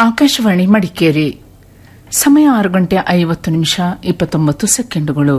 ಆಕಾಶವಾಣಿ ಮಡಿಕೇರಿ ಸಮಯ ಆರು ಗಂಟೆ ಐವತ್ತು ನಿಮಿಷ ಇಪ್ಪತ್ತೊಂಬತ್ತು ಸೆಕೆಂಡುಗಳು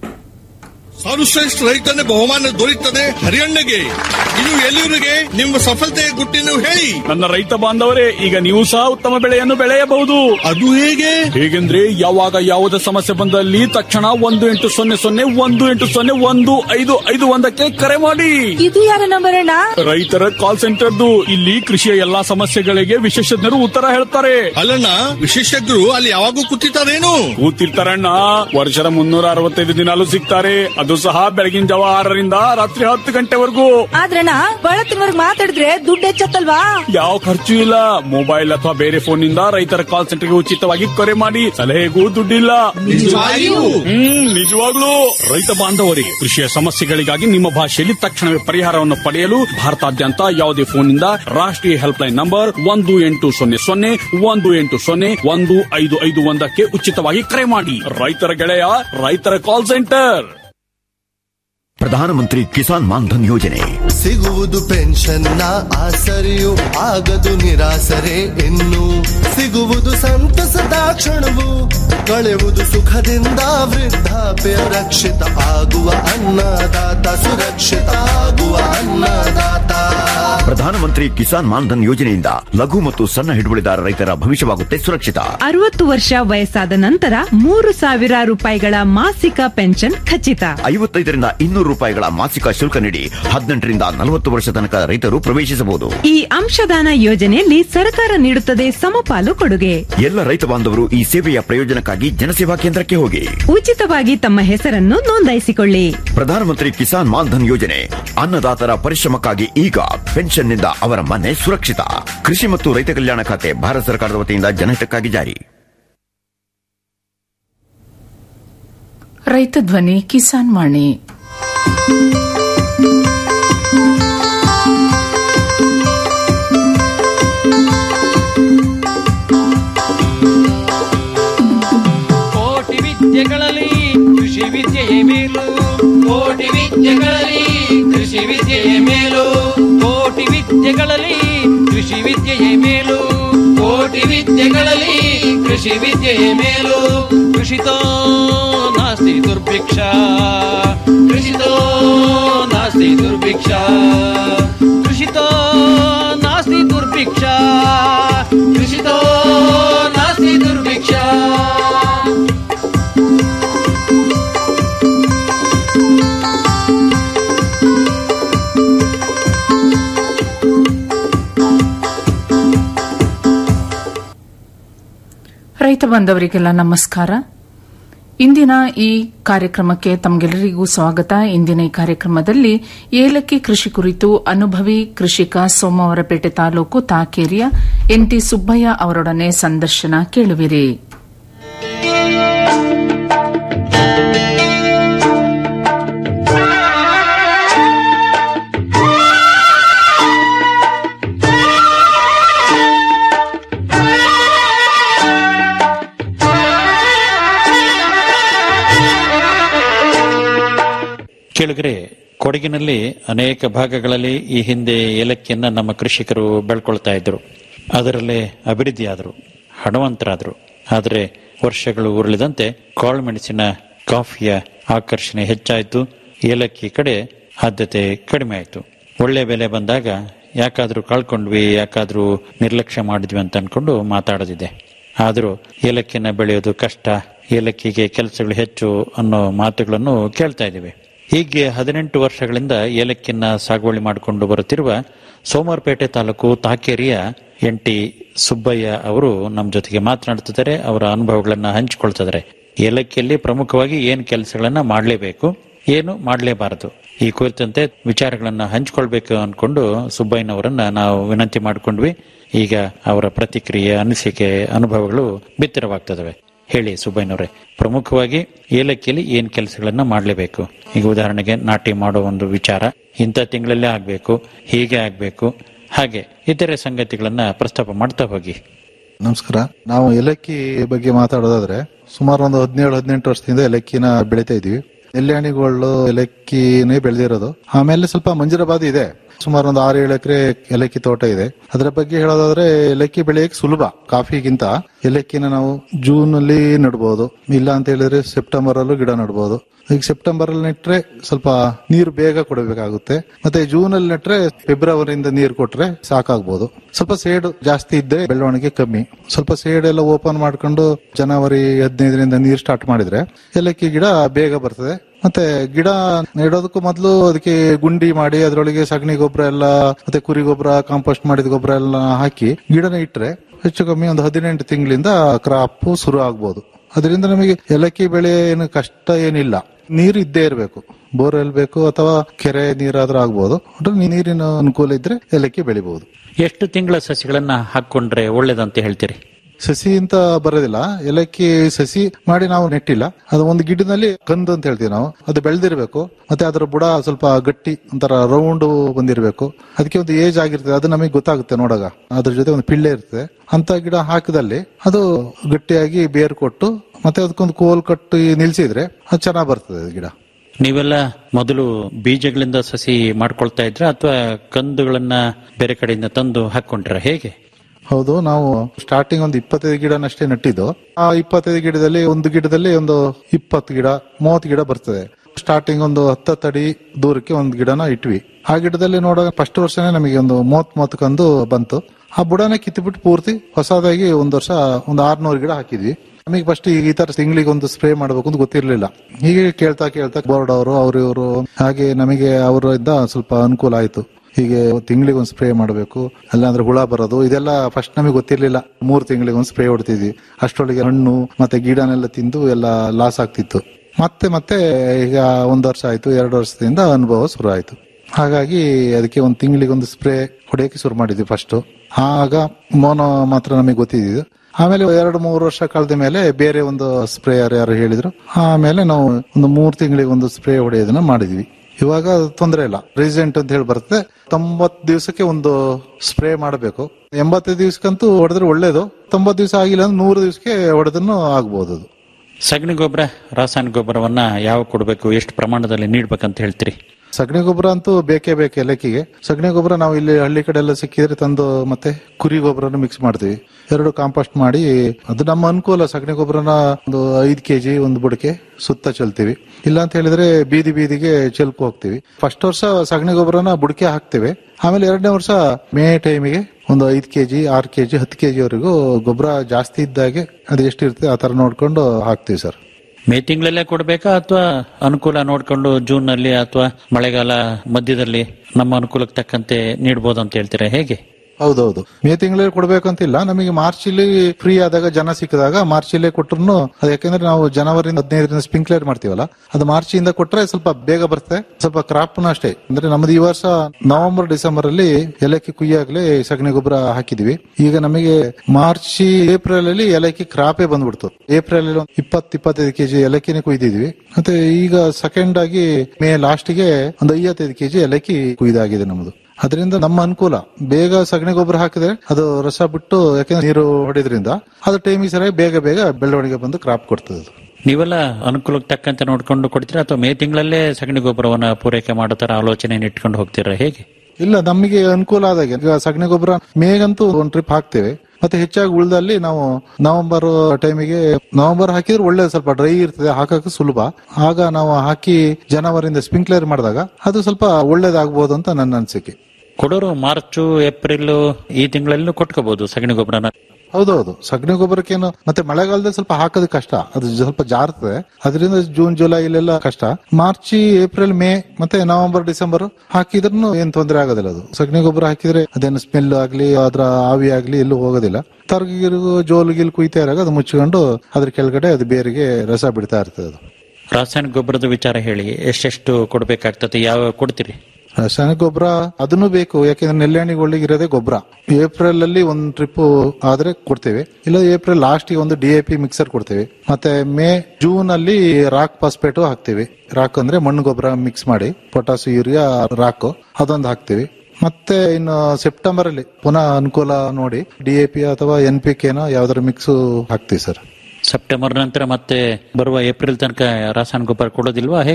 ಸರ್ವಶ್ರೇಷ್ಠ ರೈತನ ಬಹುಮಾನ ದೊರೆಯುತ್ತದೆ ಹರಿಯಣ್ಣಗೆ ಇದು ಎಲ್ಲಿವರಿಗೆ ನಿಮ್ಮ ಸಫಲತೆಯ ಗುಟ್ಟಿನ ಹೇಳಿ ನನ್ನ ರೈತ ಬಾಂಧವರೇ ಈಗ ನೀವು ಸಹ ಉತ್ತಮ ಬೆಳೆಯನ್ನು ಬೆಳೆಯಬಹುದು ಅದು ಹೇಗೆ ಹೇಗೆಂದ್ರೆ ಯಾವಾಗ ಯಾವುದೇ ಸಮಸ್ಯೆ ಬಂದಲ್ಲಿ ತಕ್ಷಣ ಒಂದು ಎಂಟು ಸೊನ್ನೆ ಸೊನ್ನೆ ಒಂದು ಎಂಟು ಸೊನ್ನೆ ಒಂದು ಐದು ಐದು ಒಂದಕ್ಕೆ ಕರೆ ಮಾಡಿ ಇದು ಯಾರ ನಂಬರ್ ಅಣ್ಣ ರೈತರ ಕಾಲ್ ಸೆಂಟರ್ದು ಇಲ್ಲಿ ಕೃಷಿಯ ಎಲ್ಲಾ ಸಮಸ್ಯೆಗಳಿಗೆ ವಿಶೇಷಜ್ಞರು ಉತ್ತರ ಹೇಳ್ತಾರೆ ಅಲ್ಲಣ್ಣ ವಿಶೇಷಜ್ಞರು ಅಲ್ಲಿ ಯಾವಾಗೂ ಕೂತಿರ್ತಾರೇನು ಕೂತಿರ್ತಾರಣ್ಣ ವರ್ಷದ ಮುನ್ನೂರ ಅರವತ್ತೈದು ದಿನಾಲು ಸಿಗ್ತಾರೆ ಅದು ಸಹ ಬೆಳಗಿನ ಜಾವ ಆರರಿಂದ ರಾತ್ರಿ ಹತ್ತು ಗಂಟೆವರೆಗೂ ಆದ್ರಣ್ಣ ಬಳತ್ತಿನವರ್ಗ್ ಮಾತಾಡಿದ್ರೆ ದುಡ್ಡು ಹೆಚ್ಚತ್ತಲ್ವಾ ಯಾವ ಖರ್ಚು ಇಲ್ಲ ಮೊಬೈಲ್ ಅಥವಾ ಬೇರೆ ಫೋನ್ ನಿಂದ ರೈತರ ಕಾಲ್ ಸೆಂಟರ್ಗೆ ಉಚಿತವಾಗಿ ಕರೆ ಮಾಡಿ ಸಲಹೆಗೂ ದುಡ್ಡಿಲ್ಲ ನಿಜವಾಗಿಯೂ? ಹ್ಮ್ ನಿಜವಾಗ್ಲೂ ರೈತ ಬಾಂಧವರಿಗೆ ಕೃಷಿಯ ಸಮಸ್ಯೆಗಳಿಗಾಗಿ ನಿಮ್ಮ ಭಾಷೆಯಲ್ಲಿ ತಕ್ಷಣವೇ ಪರಿಹಾರವನ್ನು ಪಡೆಯಲು ಭಾರತಾದ್ಯಂತ ಯಾವುದೇ ಫೋನ್ನಿಂದ ರಾಷ್ಟ್ರೀಯ ಹೆಲ್ಪ್ ಲೈನ್ ನಂಬರ್ ಒಂದು ಎಂಟು ಸೊನ್ನೆ ಸೊನ್ನೆ ಒಂದು ಎಂಟು ಸೊನ್ನೆ ಒಂದು ಐದು ಐದು ಒಂದಕ್ಕೆ ಉಚಿತವಾಗಿ ಕರೆ ಮಾಡಿ ರೈತರ ಗೆಳೆಯ ರೈತರ ಕಾಲ್ ಸೆಂಟರ್ ಪ್ರಧಾನಮಂತ್ರಿ ಕಿಸಾನ್ ಮಾನ್ಧನ್ ಯೋಜನೆ ಸಿಗುವುದು ಪೆನ್ಷನ್ನ ಆಸರೆಯು ಆಗದು ನಿರಾಸರೆ ಇನ್ನು ಸಿಗುವುದು ಸಂತಸದ ಕ್ಷಣವು ಕಳೆಯುವುದು ಸುಖದಿಂದ ವೃದ್ಧಾಪ್ಯ ರಕ್ಷಿತ ಆಗುವ ಅನ್ನದಾತ ಸುರಕ್ಷಿತ ಆಗುವ ಅನ್ನದಾತ ಪ್ರಧಾನಮಂತ್ರಿ ಕಿಸಾನ್ ಮಾನ್ಧನ್ ಯೋಜನೆಯಿಂದ ಲಘು ಮತ್ತು ಸಣ್ಣ ಹಿಡುವಳಿದಾರ ರೈತರ ಭವಿಷ್ಯವಾಗುತ್ತೆ ಸುರಕ್ಷಿತ ಅರವತ್ತು ವರ್ಷ ವಯಸ್ಸಾದ ನಂತರ ಮೂರು ಸಾವಿರ ರೂಪಾಯಿಗಳ ಮಾಸಿಕ ಪೆನ್ಷನ್ ಖಚಿತ ಐವತ್ತೈದರಿಂದ ಇನ್ನೂರು ರೂಪಾಯಿಗಳ ಮಾಸಿಕ ಶುಲ್ಕ ನೀಡಿ ಹದಿನೆಂಟರಿಂದ ನಲವತ್ತು ವರ್ಷ ತನಕ ರೈತರು ಪ್ರವೇಶಿಸಬಹುದು ಈ ಅಂಶದಾನ ಯೋಜನೆಯಲ್ಲಿ ಸರ್ಕಾರ ನೀಡುತ್ತದೆ ಸಮಪಾಲು ಕೊಡುಗೆ ಎಲ್ಲ ರೈತ ಬಾಂಧವರು ಈ ಸೇವೆಯ ಪ್ರಯೋಜನಕ್ಕಾಗಿ ಜನಸೇವಾ ಕೇಂದ್ರಕ್ಕೆ ಹೋಗಿ ಉಚಿತವಾಗಿ ತಮ್ಮ ಹೆಸರನ್ನು ನೋಂದಾಯಿಸಿಕೊಳ್ಳಿ ಪ್ರಧಾನಮಂತ್ರಿ ಕಿಸಾನ್ ಮಾನ್ಧನ್ ಯೋಜನೆ ಅನ್ನದಾತರ ಪರಿಶ್ರಮಕ್ಕಾಗಿ ಈಗ ಪೆನ್ಷನ್ನಿಂದ ಅವರ ಮನೆ ಸುರಕ್ಷಿತ ಕೃಷಿ ಮತ್ತು ರೈತ ಕಲ್ಯಾಣ ಖಾತೆ ಭಾರತ ಸರ್ಕಾರದ ವತಿಯಿಂದ ಜನಹಿತಕ್ಕಾಗಿ ಜಾರಿ ರೈತ ಧ್ವನಿ ಕಿಸಾನ್ ವಾಣಿ ಕೋಟಿ ವಿದ್ಯೆಗಳಲ್ಲಿ ಕೃಷಿ ವಿದ್ಯೆಯೇ ಮೇಲು ಕೋಟಿ ವಿದ್ಯೆಗಳಲ್ಲಿ ಕೃಷಿ ವಿದ್ಯೆಯೇ ಮೇಲು ಕೋಟಿ ವಿದ್ಯೆಗಳಲ್ಲಿ ಕೃಷಿ ವಿದ್ಯೆಯೇ ಮೇಲು ಕೋಟಿ ವಿದ್ಯೆಗಳಲ್ಲಿ ಕೃಷಿ ವಿದ್ಯೆಯೇ ಮೇಲು ಕೃಷಿತೋ ನಾಸ್ತಿ ದುರ್ಭಿಕ್ಷ ಕೃಷಿತೋ ನಾಸ್ತಿ ದುರ್ಭಿಕ್ಷ ಕೃಷಿತೋ ನಾಸ್ತಿ ದುರ್ಭಿಕ್ಷ ಕೃಷಿತೋ ನಾಸ್ತಿ ದುರ್ಭಿಕ್ಷ ರೈತ ಬಾಂಧವರಿಗೆಲ್ಲ ನಮಸ್ಕಾರ ಇಂದಿನ ಈ ಕಾರ್ಯಕ್ರಮಕ್ಕೆ ತಮಗೆಲ್ಲರಿಗೂ ಸ್ವಾಗತ ಇಂದಿನ ಈ ಕಾರ್ಯಕ್ರಮದಲ್ಲಿ ಏಲಕ್ಕಿ ಕೃಷಿ ಕುರಿತು ಅನುಭವಿ ಕೃಷಿಕ ಸೋಮವಾರಪೇಟೆ ತಾಲೂಕು ತಾಕೇರಿಯ ಎನ್ಟಿ ಸುಬ್ಬಯ್ಯ ಅವರೊಡನೆ ಸಂದರ್ಶನ ಕೇಳುವಿರಿ ಕೇಳಿದ್ರೆ ಕೊಡಗಿನಲ್ಲಿ ಅನೇಕ ಭಾಗಗಳಲ್ಲಿ ಈ ಹಿಂದೆ ಏಲಕ್ಕಿಯನ್ನ ನಮ್ಮ ಕೃಷಿಕರು ಬೆಳ್ಕೊಳ್ತಾ ಇದ್ರು ಅದರಲ್ಲೇ ಅಭಿವೃದ್ಧಿ ಆದರು ಹಣವಂತರಾದರು ಆದರೆ ವರ್ಷಗಳು ಉರುಳಿದಂತೆ ಕಾಳುಮೆಣಸಿನ ಕಾಫಿಯ ಆಕರ್ಷಣೆ ಹೆಚ್ಚಾಯಿತು ಏಲಕ್ಕಿ ಕಡೆ ಆದ್ಯತೆ ಕಡಿಮೆ ಆಯಿತು ಒಳ್ಳೆ ಬೆಲೆ ಬಂದಾಗ ಯಾಕಾದ್ರೂ ಕಳ್ಕೊಂಡ್ವಿ ಯಾಕಾದ್ರೂ ನಿರ್ಲಕ್ಷ್ಯ ಮಾಡಿದ್ವಿ ಅಂತ ಅನ್ಕೊಂಡು ಮಾತಾಡೋದಿದೆ ಆದರೂ ಏಲಕ್ಕಿನ ಬೆಳೆಯೋದು ಕಷ್ಟ ಏಲಕ್ಕಿಗೆ ಕೆಲಸಗಳು ಹೆಚ್ಚು ಅನ್ನೋ ಮಾತುಗಳನ್ನು ಕೇಳ್ತಾ ಇದ್ದೀವಿ ಹೀಗೆ ಹದಿನೆಂಟು ವರ್ಷಗಳಿಂದ ಏಲಕ್ಕಿನ ಸಾಗುವಳಿ ಮಾಡಿಕೊಂಡು ಬರುತ್ತಿರುವ ಸೋಮವಾರಪೇಟೆ ತಾಲೂಕು ತಾಕೇರಿಯ ಎನ್ ಟಿ ಸುಬ್ಬಯ್ಯ ಅವರು ನಮ್ಮ ಜೊತೆಗೆ ಮಾತನಾಡ್ತಿದ್ದಾರೆ ಅವರ ಅನುಭವಗಳನ್ನ ಹಂಚಿಕೊಳ್ತಿದ್ದಾರೆ ಏಲಕ್ಕಿಯಲ್ಲಿ ಪ್ರಮುಖವಾಗಿ ಏನು ಕೆಲಸಗಳನ್ನ ಮಾಡಲೇಬೇಕು ಏನು ಮಾಡಲೇಬಾರದು ಈ ಕುರಿತಂತೆ ವಿಚಾರಗಳನ್ನ ಹಂಚಿಕೊಳ್ಬೇಕು ಅನ್ಕೊಂಡು ಸುಬ್ಬಯ್ಯನವರನ್ನ ನಾವು ವಿನಂತಿ ಮಾಡಿಕೊಂಡ್ವಿ ಈಗ ಅವರ ಪ್ರತಿಕ್ರಿಯೆ ಅನಿಸಿಕೆ ಅನುಭವಗಳು ಬಿತ್ತರವಾಗ್ತದವೆ ಹೇಳಿ ಸುಬ್ಬಯ್ಯನವರೇ ಪ್ರಮುಖವಾಗಿ ಏಲಕ್ಕಿಯಲ್ಲಿ ಏನ್ ಕೆಲಸಗಳನ್ನ ಮಾಡಲೇಬೇಕು ಈಗ ಉದಾಹರಣೆಗೆ ನಾಟಿ ಮಾಡೋ ಒಂದು ವಿಚಾರ ಇಂಥ ತಿಂಗಳಲ್ಲೇ ಆಗ್ಬೇಕು ಹೀಗೆ ಆಗ್ಬೇಕು ಹಾಗೆ ಇತರೆ ಸಂಗತಿಗಳನ್ನ ಪ್ರಸ್ತಾಪ ಮಾಡ್ತಾ ಹೋಗಿ ನಮಸ್ಕಾರ ನಾವು ಏಲಕ್ಕಿ ಬಗ್ಗೆ ಮಾತಾಡೋದಾದ್ರೆ ಸುಮಾರು ಒಂದು ಹದಿನೇಳು ಹದಿನೆಂಟು ವರ್ಷದಿಂದ ಏಲಕ್ಕಿನ ಬೆಳಿತಾ ಇದೀವಿ ಎಲ್ಯಾಣಿಗಳು ಏಲಕ್ಕಿ ಏಲಕ್ಕಿನೇ ಬೆಳೆದಿರೋದು ಆಮೇಲೆ ಸ್ವಲ್ಪ ಮಂಜುರಾಬಾದ್ ಇದೆ ಸುಮಾರು ಒಂದು ಆರು ಏಳು ಎಕರೆ ಏಲಕ್ಕಿ ತೋಟ ಇದೆ ಅದರ ಬಗ್ಗೆ ಹೇಳೋದಾದ್ರೆ ಏಲಕ್ಕಿ ಬೆಳೆಯಕ್ಕೆ ಸುಲಭ ಕಾಫಿಗಿಂತ ಏಲಕ್ಕಿನ ನಾವು ಜೂನ್ ಅಲ್ಲಿ ನಡ್ಬೋದು ಇಲ್ಲ ಅಂತ ಹೇಳಿದ್ರೆ ಸೆಪ್ಟೆಂಬರ್ ಅಲ್ಲೂ ಗಿಡ ನಡ್ಬೋದು ಈಗ ಸೆಪ್ಟೆಂಬರ್ ಅಲ್ಲಿ ನೆಟ್ರೆ ಸ್ವಲ್ಪ ನೀರು ಬೇಗ ಕೊಡಬೇಕಾಗುತ್ತೆ ಮತ್ತೆ ಜೂನ್ ಅಲ್ಲಿ ನೆಟ್ರೆ ಫೆಬ್ರವರಿಯಿಂದ ನೀರು ಕೊಟ್ರೆ ಸಾಕಾಗ್ಬೋದು ಸ್ವಲ್ಪ ಸೇಡ್ ಜಾಸ್ತಿ ಇದ್ರೆ ಬೆಳವಣಿಗೆ ಕಮ್ಮಿ ಸ್ವಲ್ಪ ಸೇಡ್ ಎಲ್ಲ ಓಪನ್ ಮಾಡ್ಕೊಂಡು ಜನವರಿ ಹದಿನೈದರಿಂದ ನೀರು ಸ್ಟಾರ್ಟ್ ಮಾಡಿದ್ರೆ ಏಲಕ್ಕಿ ಗಿಡ ಬೇಗ ಬರ್ತದೆ ಮತ್ತೆ ಗಿಡ ನೆಡೋದಕ್ಕೂ ಮೊದಲು ಅದಕ್ಕೆ ಗುಂಡಿ ಮಾಡಿ ಅದರೊಳಗೆ ಸಗಣಿ ಗೊಬ್ಬರ ಎಲ್ಲ ಮತ್ತೆ ಕುರಿ ಗೊಬ್ಬರ ಕಾಂಪೋಸ್ಟ್ ಮಾಡಿದ ಗೊಬ್ಬರ ಎಲ್ಲ ಹಾಕಿ ಗಿಡನ ಇಟ್ರೆ ಹೆಚ್ಚು ಕಮ್ಮಿ ಒಂದು ಹದಿನೆಂಟು ತಿಂಗಳಿಂದ ಕ್ರಾಪ್ ಶುರು ಆಗ್ಬೋದು ಅದರಿಂದ ನಮಗೆ ಏಲಕ್ಕಿ ಬೆಳೆ ಏನು ಕಷ್ಟ ಏನಿಲ್ಲ ನೀರು ಇದ್ದೇ ಇರಬೇಕು ಬೋರ್ವೆಲ್ ಬೇಕು ಅಥವಾ ಕೆರೆ ನೀರಾದ್ರೂ ಆಗ್ಬೋದು ಒಟ್ಟು ನೀರಿನ ಅನುಕೂಲ ಇದ್ರೆ ಏಲಕ್ಕಿ ಬೆಳಿಬಹುದು ಎಷ್ಟು ತಿಂಗಳ ಸಸಿಗಳನ್ನ ಹಾಕೊಂಡ್ರೆ ಒಳ್ಳೇದಂತ ಹೇಳ್ತೀರಿ ಸಸಿ ಅಂತ ಬರೋದಿಲ್ಲ ಏಲಕ್ಕಿ ಸಸಿ ಮಾಡಿ ನಾವು ನೆಟ್ಟಿಲ್ಲ ಅದು ಒಂದು ಗಿಡದಲ್ಲಿ ಕಂದು ಅಂತ ಹೇಳ್ತೀವಿ ನಾವು ಅದು ಬೆಳೆದಿರ್ಬೇಕು ಮತ್ತೆ ಅದರ ಬುಡ ಸ್ವಲ್ಪ ಗಟ್ಟಿ ಒಂಥರ ರೌಂಡ್ ಬಂದಿರಬೇಕು ಅದಕ್ಕೆ ಒಂದು ಏಜ್ ಆಗಿರ್ತದೆ ಅದು ನಮಗೆ ಗೊತ್ತಾಗುತ್ತೆ ನೋಡಾಗ ಅದ್ರ ಜೊತೆ ಒಂದು ಪಿಳ್ಳೆ ಇರ್ತದೆ ಅಂತ ಗಿಡ ಹಾಕಿದಲ್ಲಿ ಅದು ಗಟ್ಟಿಯಾಗಿ ಬೇರು ಕೊಟ್ಟು ಮತ್ತೆ ಅದಕ್ಕೊಂದು ಕೋಲ್ ಕಟ್ಟಿ ನಿಲ್ಸಿದ್ರೆ ಅದು ಚೆನ್ನಾಗಿ ಬರ್ತದೆ ಅದು ಗಿಡ ನೀವೆಲ್ಲ ಮೊದಲು ಬೀಜಗಳಿಂದ ಸಸಿ ಮಾಡ್ಕೊಳ್ತಾ ಇದ್ರ ಅಥವಾ ಕಂದುಗಳನ್ನ ಬೇರೆ ಕಡೆಯಿಂದ ತಂದು ಹಾಕೊಂಡ್ರ ಹೇಗೆ ಹೌದು ನಾವು ಸ್ಟಾರ್ಟಿಂಗ್ ಒಂದು ಇಪ್ಪತ್ತೈದು ಗಿಡನಷ್ಟೇ ನೆಟ್ಟಿದ್ದು ಆ ಇಪ್ಪತ್ತೈದು ಗಿಡದಲ್ಲಿ ಒಂದು ಗಿಡದಲ್ಲಿ ಒಂದು ಇಪ್ಪತ್ತು ಗಿಡ ಮೂವತ್ತು ಗಿಡ ಬರ್ತದೆ ಸ್ಟಾರ್ಟಿಂಗ್ ಒಂದು ಹತ್ತತ್ತು ಅಡಿ ದೂರಕ್ಕೆ ಒಂದು ಗಿಡನ ಇಟ್ವಿ ಆ ಗಿಡದಲ್ಲಿ ನೋಡುವಾಗ ಫಸ್ಟ್ ವರ್ಷನೇ ನಮಗೆ ಒಂದು ಮೂವತ್ ಮೂವತ್ತು ಕಂದು ಬಂತು ಆ ಬುಡನ ಕಿತ್ತುಬಿಟ್ಟು ಪೂರ್ತಿ ಹೊಸದಾಗಿ ಒಂದು ವರ್ಷ ಒಂದು ಆರ್ನೂರು ಗಿಡ ಹಾಕಿದ್ವಿ ನಮಗೆ ಫಸ್ಟ್ ಈ ತರ ತಿಂಗಳಿಗೆ ಒಂದು ಸ್ಪ್ರೇ ಮಾಡಬೇಕು ಅಂತ ಗೊತ್ತಿರ್ಲಿಲ್ಲ ಹೀಗೆ ಕೇಳ್ತಾ ಕೇಳ್ತಾ ಬೋರ್ಡ್ ಅವರು ಅವ್ರು ಇವರು ಹಾಗೆ ನಮಗೆ ಅವರಿಂದ ಸ್ವಲ್ಪ ಅನುಕೂಲ ಆಯ್ತು ಹೀಗೆ ತಿಂಗಳಿಗೆ ಒಂದು ಸ್ಪ್ರೇ ಮಾಡಬೇಕು ಅಲ್ಲಾಂದ್ರೆ ಹುಳ ಬರೋದು ಇದೆಲ್ಲ ಫಸ್ಟ್ ನಮಗೆ ಗೊತ್ತಿರ್ಲಿಲ್ಲ ಮೂರು ತಿಂಗಳಿಗೆ ಒಂದು ಸ್ಪ್ರೇ ಹೊಡ್ತಿದ್ವಿ ಅಷ್ಟರೊಳಗೆ ಹಣ್ಣು ಮತ್ತೆ ಗಿಡನೆಲ್ಲ ತಿಂದು ಎಲ್ಲ ಲಾಸ್ ಆಗ್ತಿತ್ತು ಮತ್ತೆ ಮತ್ತೆ ಈಗ ಒಂದ್ ವರ್ಷ ಆಯ್ತು ಎರಡು ವರ್ಷದಿಂದ ಅನುಭವ ಶುರು ಆಯ್ತು ಹಾಗಾಗಿ ಅದಕ್ಕೆ ಒಂದು ತಿಂಗಳಿಗೆ ಒಂದು ಸ್ಪ್ರೇ ಹೊಡೆಯಕ್ಕೆ ಶುರು ಮಾಡಿದ್ವಿ ಫಸ್ಟ್ ಆಗ ಮೋನೋ ಮಾತ್ರ ನಮಗೆ ಗೊತ್ತಿದ್ದು ಆಮೇಲೆ ಎರಡು ಮೂರು ವರ್ಷ ಕಳೆದ ಮೇಲೆ ಬೇರೆ ಒಂದು ಸ್ಪ್ರೇಯರ್ ಯಾರು ಹೇಳಿದ್ರು ಆಮೇಲೆ ನಾವು ಒಂದು ಮೂರು ತಿಂಗಳಿಗೆ ಒಂದು ಸ್ಪ್ರೇ ಹೊಡೆಯೋದನ್ನ ಮಾಡಿದ್ವಿ ಇವಾಗ ತೊಂದರೆ ಇಲ್ಲ ರೀಸೆಂಟ್ ಅಂತ ಹೇಳಿ ಬರುತ್ತೆ ತೊಂಬತ್ ದಿವಸಕ್ಕೆ ಒಂದು ಸ್ಪ್ರೇ ಮಾಡಬೇಕು ಎಂಬತ್ತೈದು ದಿವಸಕ್ಕಂತೂ ಹೊಡೆದ್ರೆ ಒಳ್ಳೇದು ತೊಂಬತ್ ದಿವಸ ಆಗಿಲ್ಲ ಅಂದ್ರೆ ನೂರು ದಿವಸಕ್ಕೆ ಹೊಡೆದನ್ನು ಆಗ್ಬೋದು ಅದು ಸಗಣಿ ಗೊಬ್ಬರ ರಾಸಾಯನಿಕ ಗೊಬ್ಬರವನ್ನ ಯಾವ ಕೊಡಬೇಕು ಎಷ್ಟು ಪ್ರಮಾಣದಲ್ಲಿ ನೀಡ್ಬೇಕಂತ ಹೇಳ್ತೀರಿ ಸಗಣಿ ಗೊಬ್ಬರ ಅಂತೂ ಬೇಕೇ ಬೇಕು ಏಲಕ್ಕಿಗೆ ಸಗಣಿ ಗೊಬ್ಬರ ನಾವು ಇಲ್ಲಿ ಹಳ್ಳಿ ಕಡೆ ಎಲ್ಲ ಸಿಕ್ಕಿದ್ರೆ ತಂದು ಮತ್ತೆ ಕುರಿ ಗೊಬ್ಬರನ ಮಿಕ್ಸ್ ಮಾಡ್ತೀವಿ ಎರಡು ಕಾಂಪೋಸ್ಟ್ ಮಾಡಿ ಅದು ನಮ್ಮ ಅನುಕೂಲ ಸಗಣಿ ಗೊಬ್ಬರನ ಒಂದು ಐದು ಕೆಜಿ ಒಂದು ಬುಡಕೆ ಸುತ್ತ ಚೆಲ್ತೀವಿ ಇಲ್ಲ ಅಂತ ಹೇಳಿದ್ರೆ ಬೀದಿ ಬೀದಿಗೆ ಚೆಲ್ಕು ಹೋಗ್ತೀವಿ ಫಸ್ಟ್ ವರ್ಷ ಸಗಣಿ ಗೊಬ್ಬರನ ಬುಡಕೆ ಹಾಕ್ತೇವೆ ಆಮೇಲೆ ಎರಡನೇ ವರ್ಷ ಮೇ ಟೈಮಿಗೆ ಒಂದು ಐದು ಕೆಜಿ ಆರು ಕೆಜಿ ಹತ್ತು ಕೆಜಿ ವರೆಗೂ ಗೊಬ್ಬರ ಜಾಸ್ತಿ ಇದ್ದಾಗೆ ಅದು ಎಷ್ಟಿರುತ್ತೆ ಆ ತರ ನೋಡ್ಕೊಂಡು ಹಾಕ್ತಿವಿ ಸರ್ ಮೇ ತಿಂಗಳಲ್ಲೇ ಕೊಡ್ಬೇಕಾ ಅಥವಾ ಅನುಕೂಲ ನೋಡ್ಕೊಂಡು ಜೂನ್ ನಲ್ಲಿ ಅಥವಾ ಮಳೆಗಾಲ ಮಧ್ಯದಲ್ಲಿ ನಮ್ಮ ಅನುಕೂಲಕ್ಕೆ ತಕ್ಕಂತೆ ನೀಡಬಹುದು ಅಂತ ಹೇಳ್ತೀರಾ ಹೇಗೆ ಹೌದೌದು ಮೇ ತಿಂಗಳಲ್ಲಿ ಕೊಡ್ಬೇಕಂತಿಲ್ಲ ನಮಗೆ ಮಾರ್ಚ್ ಅಲ್ಲಿ ಫ್ರೀ ಆದಾಗ ಜನ ಸಿಕ್ಕಿದಾಗ ಮಾರ್ಚ್ ಅಲ್ಲೇ ಕೊಟ್ರು ಅದು ಯಾಕಂದ್ರೆ ನಾವು ಜನವರಿ ಹದಿನೈದರಿಂದ ಸ್ಪ್ರಿಂಕ್ಲರ್ ಮಾಡ್ತೀವಲ್ಲ ಅದು ಮಾರ್ಚ್ ಇಂದ ಕೊಟ್ರೆ ಸ್ವಲ್ಪ ಬೇಗ ಬರ್ತದೆ ಸ್ವಲ್ಪ ಕ್ರಾಪ್ ಅಷ್ಟೇ ಅಂದ್ರೆ ನಮ್ದು ಈ ವರ್ಷ ನವೆಂಬರ್ ಡಿಸೆಂಬರ್ ಅಲ್ಲಿ ಏಲಕ್ಕಿ ಕುಯ್ಯಾಗ್ಲೇ ಸಗಣಿ ಗೊಬ್ಬರ ಹಾಕಿದ್ವಿ ಈಗ ನಮಗೆ ಮಾರ್ಚ್ ಏಪ್ರಿಲ್ ಅಲ್ಲಿ ಏಲಕ್ಕಿ ಕ್ರಾಪೇ ಬಂದ್ಬಿಡ್ತು ಏಪ್ರಿಲ್ ಅಲ್ಲಿ ಒಂದು ಇಪ್ಪತ್ ಇಪ್ಪತ್ತೈದು ಕೆಜಿ ಏಲಕ್ಕಿನೇ ಕುಯ್ದಿದ್ವಿ ಮತ್ತೆ ಈಗ ಸೆಕೆಂಡ್ ಆಗಿ ಮೇ ಲಾಸ್ಟ್ ಗೆ ಒಂದು ಐವತ್ತೈದು ಕೆಜಿ ಏಲಕ್ಕಿ ಕುಯ್ದಾಗಿದೆ ನಮ್ದು ಅದರಿಂದ ನಮ್ಮ ಅನುಕೂಲ ಬೇಗ ಸಗಣಿ ಗೊಬ್ಬರ ಹಾಕಿದ್ರೆ ಅದು ರಸ ಬಿಟ್ಟು ಯಾಕೆಂದ್ರೆ ನೀರು ಹೊಡೆದ್ರಿಂದ ಅದು ಟೈಮಿಗೆ ಸರಿಯಾಗಿ ಬೇಗ ಬೇಗ ಬೆಳವಣಿಗೆ ಬಂದು ಕ್ರಾಪ್ ಕೊಡ್ತದೆ ಅದು ನೀವೆಲ್ಲ ಅನುಕೂಲಕ್ಕೆ ತಕ್ಕಂತೆ ನೋಡ್ಕೊಂಡು ಕೊಡ್ತೀರಾ ಅಥವಾ ಮೇ ತಿಂಗಳಲ್ಲೇ ಸಗಣಿ ಗೊಬ್ಬರವನ್ನ ಪೂರೈಕೆ ಮಾಡೋ ತರ ಆಲೋಚನೆ ಇಟ್ಕೊಂಡು ಹೋಗ್ತೀರಾ ಹೇಗೆ ಇಲ್ಲ ನಮಗೆ ಅನುಕೂಲ ಆದಾಗೆ ಈಗ ಸಗಣಿ ಗೊಬ್ಬರ ಮೇಗಂತೂ ಒಂದು ಟ್ರಿಪ್ ಹಾಕ್ತೇವೆ ಮತ್ತೆ ಹೆಚ್ಚಾಗಿ ಉಳ್ದಲ್ಲಿ ನಾವು ನವೆಂಬರ್ ಟೈಮಿಗೆ ನವೆಂಬರ್ ಹಾಕಿದ್ರೆ ಒಳ್ಳೆ ಸ್ವಲ್ಪ ಡ್ರೈ ಇರ್ತದೆ ಹಾಕಕ್ಕೆ ಸುಲಭ ಆಗ ನಾವು ಹಾಕಿ ಜನವರಿಂದ ಸ್ಪ್ರಿಂಕ್ಲರ್ ಮಾಡಿದಾಗ ಅದು ಸ್ವಲ್ಪ ಒಳ್ಳೇದಾಗಬಹುದು ಅಂತ ನನ್ನ ಅನಿಸಿಕೆ ಕೊಡೋರು ಮಾರ್ಚ್ ಏಪ್ರಿಲ್ ಈ ತಿಂಗಳಲ್ಲೂ ಕೊಟ್ಕೋಬಹುದು ಸಗಣಿ ಗೊಬ್ಬರನ ಹೌದೌದು ಸಗಣಿ ಗೊಬ್ಬರಕ್ಕೇನು ಮತ್ತೆ ಮಳೆಗಾಲದಲ್ಲಿ ಸ್ವಲ್ಪ ಹಾಕೋದು ಕಷ್ಟ ಅದು ಸ್ವಲ್ಪ ಜಾರ್ತದೆ ಅದರಿಂದ ಜೂನ್ ಜುಲೈ ಇಲ್ಲೆಲ್ಲ ಕಷ್ಟ ಮಾರ್ಚ್ ಏಪ್ರಿಲ್ ಮೇ ಮತ್ತೆ ನವೆಂಬರ್ ಡಿಸೆಂಬರ್ ಹಾಕಿದ್ರೂ ಏನ್ ತೊಂದರೆ ಆಗೋದಿಲ್ಲ ಅದು ಸಗಣಿ ಗೊಬ್ಬರ ಹಾಕಿದ್ರೆ ಅದೇನು ಸ್ಮೆಲ್ ಆಗ್ಲಿ ಅದ್ರ ಆವಿ ಆಗ್ಲಿ ಎಲ್ಲೂ ಹೋಗೋದಿಲ್ಲ ತರ್ಗಿರ್ಗು ಜೋಲು ಗಿಲ್ ಕುಯ್ತಾ ಇರಾಗ ಅದು ಮುಚ್ಕೊಂಡು ಅದ್ರ ಕೆಳಗಡೆ ಅದು ಬೇರಿಗೆ ರಸ ಬಿಡ್ತಾ ಇರ್ತದೆ ಅದು ರಾಸಾಯನಿಕ ಗೊಬ್ಬರದ ವಿಚಾರ ಹೇಳಿ ಎಷ್ಟೆಷ್ಟು ಕೊಡ್ಬೇಕಾಗ್ತದೆ ಯಾವ ಕೊಡ್ತೀರಿ ರಾಸಾಯನಿಕ ಗೊಬ್ಬರ ಅದನ್ನು ಬೇಕು ಯಾಕೆಂದ್ರೆ ನೆಲ್ಯಾಣಿಗೆ ಒಳ್ಳೆಗೆ ಇರೋದೇ ಗೊಬ್ಬರ ಏಪ್ರಿಲ್ ಅಲ್ಲಿ ಒಂದ್ ಟ್ರಿಪ್ ಆದ್ರೆ ಕೊಡ್ತೇವೆ ಇಲ್ಲ ಏಪ್ರಿಲ್ ಲಾಸ್ಟ್ ಒಂದು ಡಿ ಎ ಪಿ ಮಿಕ್ಸರ್ ಕೊಡ್ತೇವೆ ಮತ್ತೆ ಮೇ ಜೂನ್ ಅಲ್ಲಿ ರಾಕ್ ಫಾಸ್ಫೇಟು ಹಾಕ್ತೇವೆ ರಾಕ್ ಅಂದ್ರೆ ಮಣ್ಣು ಗೊಬ್ಬರ ಮಿಕ್ಸ್ ಮಾಡಿ ಪೊಟಾಸ್ ಯೂರಿಯಾ ರಾಕ್ ಅದೊಂದು ಹಾಕ್ತೇವೆ ಮತ್ತೆ ಇನ್ನು ಸೆಪ್ಟೆಂಬರ್ ಅಲ್ಲಿ ಪುನಃ ಅನುಕೂಲ ನೋಡಿ ಡಿ ಎ ಪಿ ಅಥವಾ ಎನ್ ಪಿ ಕೆನ ಯಾವ್ದಾರ ಮಿಕ್ಸ್ ಹಾಕ್ತಿವಿ ಸರ್ ಸೆಪ್ಟೆಂಬರ್ ನಂತರ ಮತ್ತೆ ಬರುವ ಏಪ್ರಿಲ್ ತನಕ ರಾಸಾಯನಿಕ ಗೊಬ್ಬರ ಕೊಡೋದಿಲ್ವಾ ಹೇಗೆ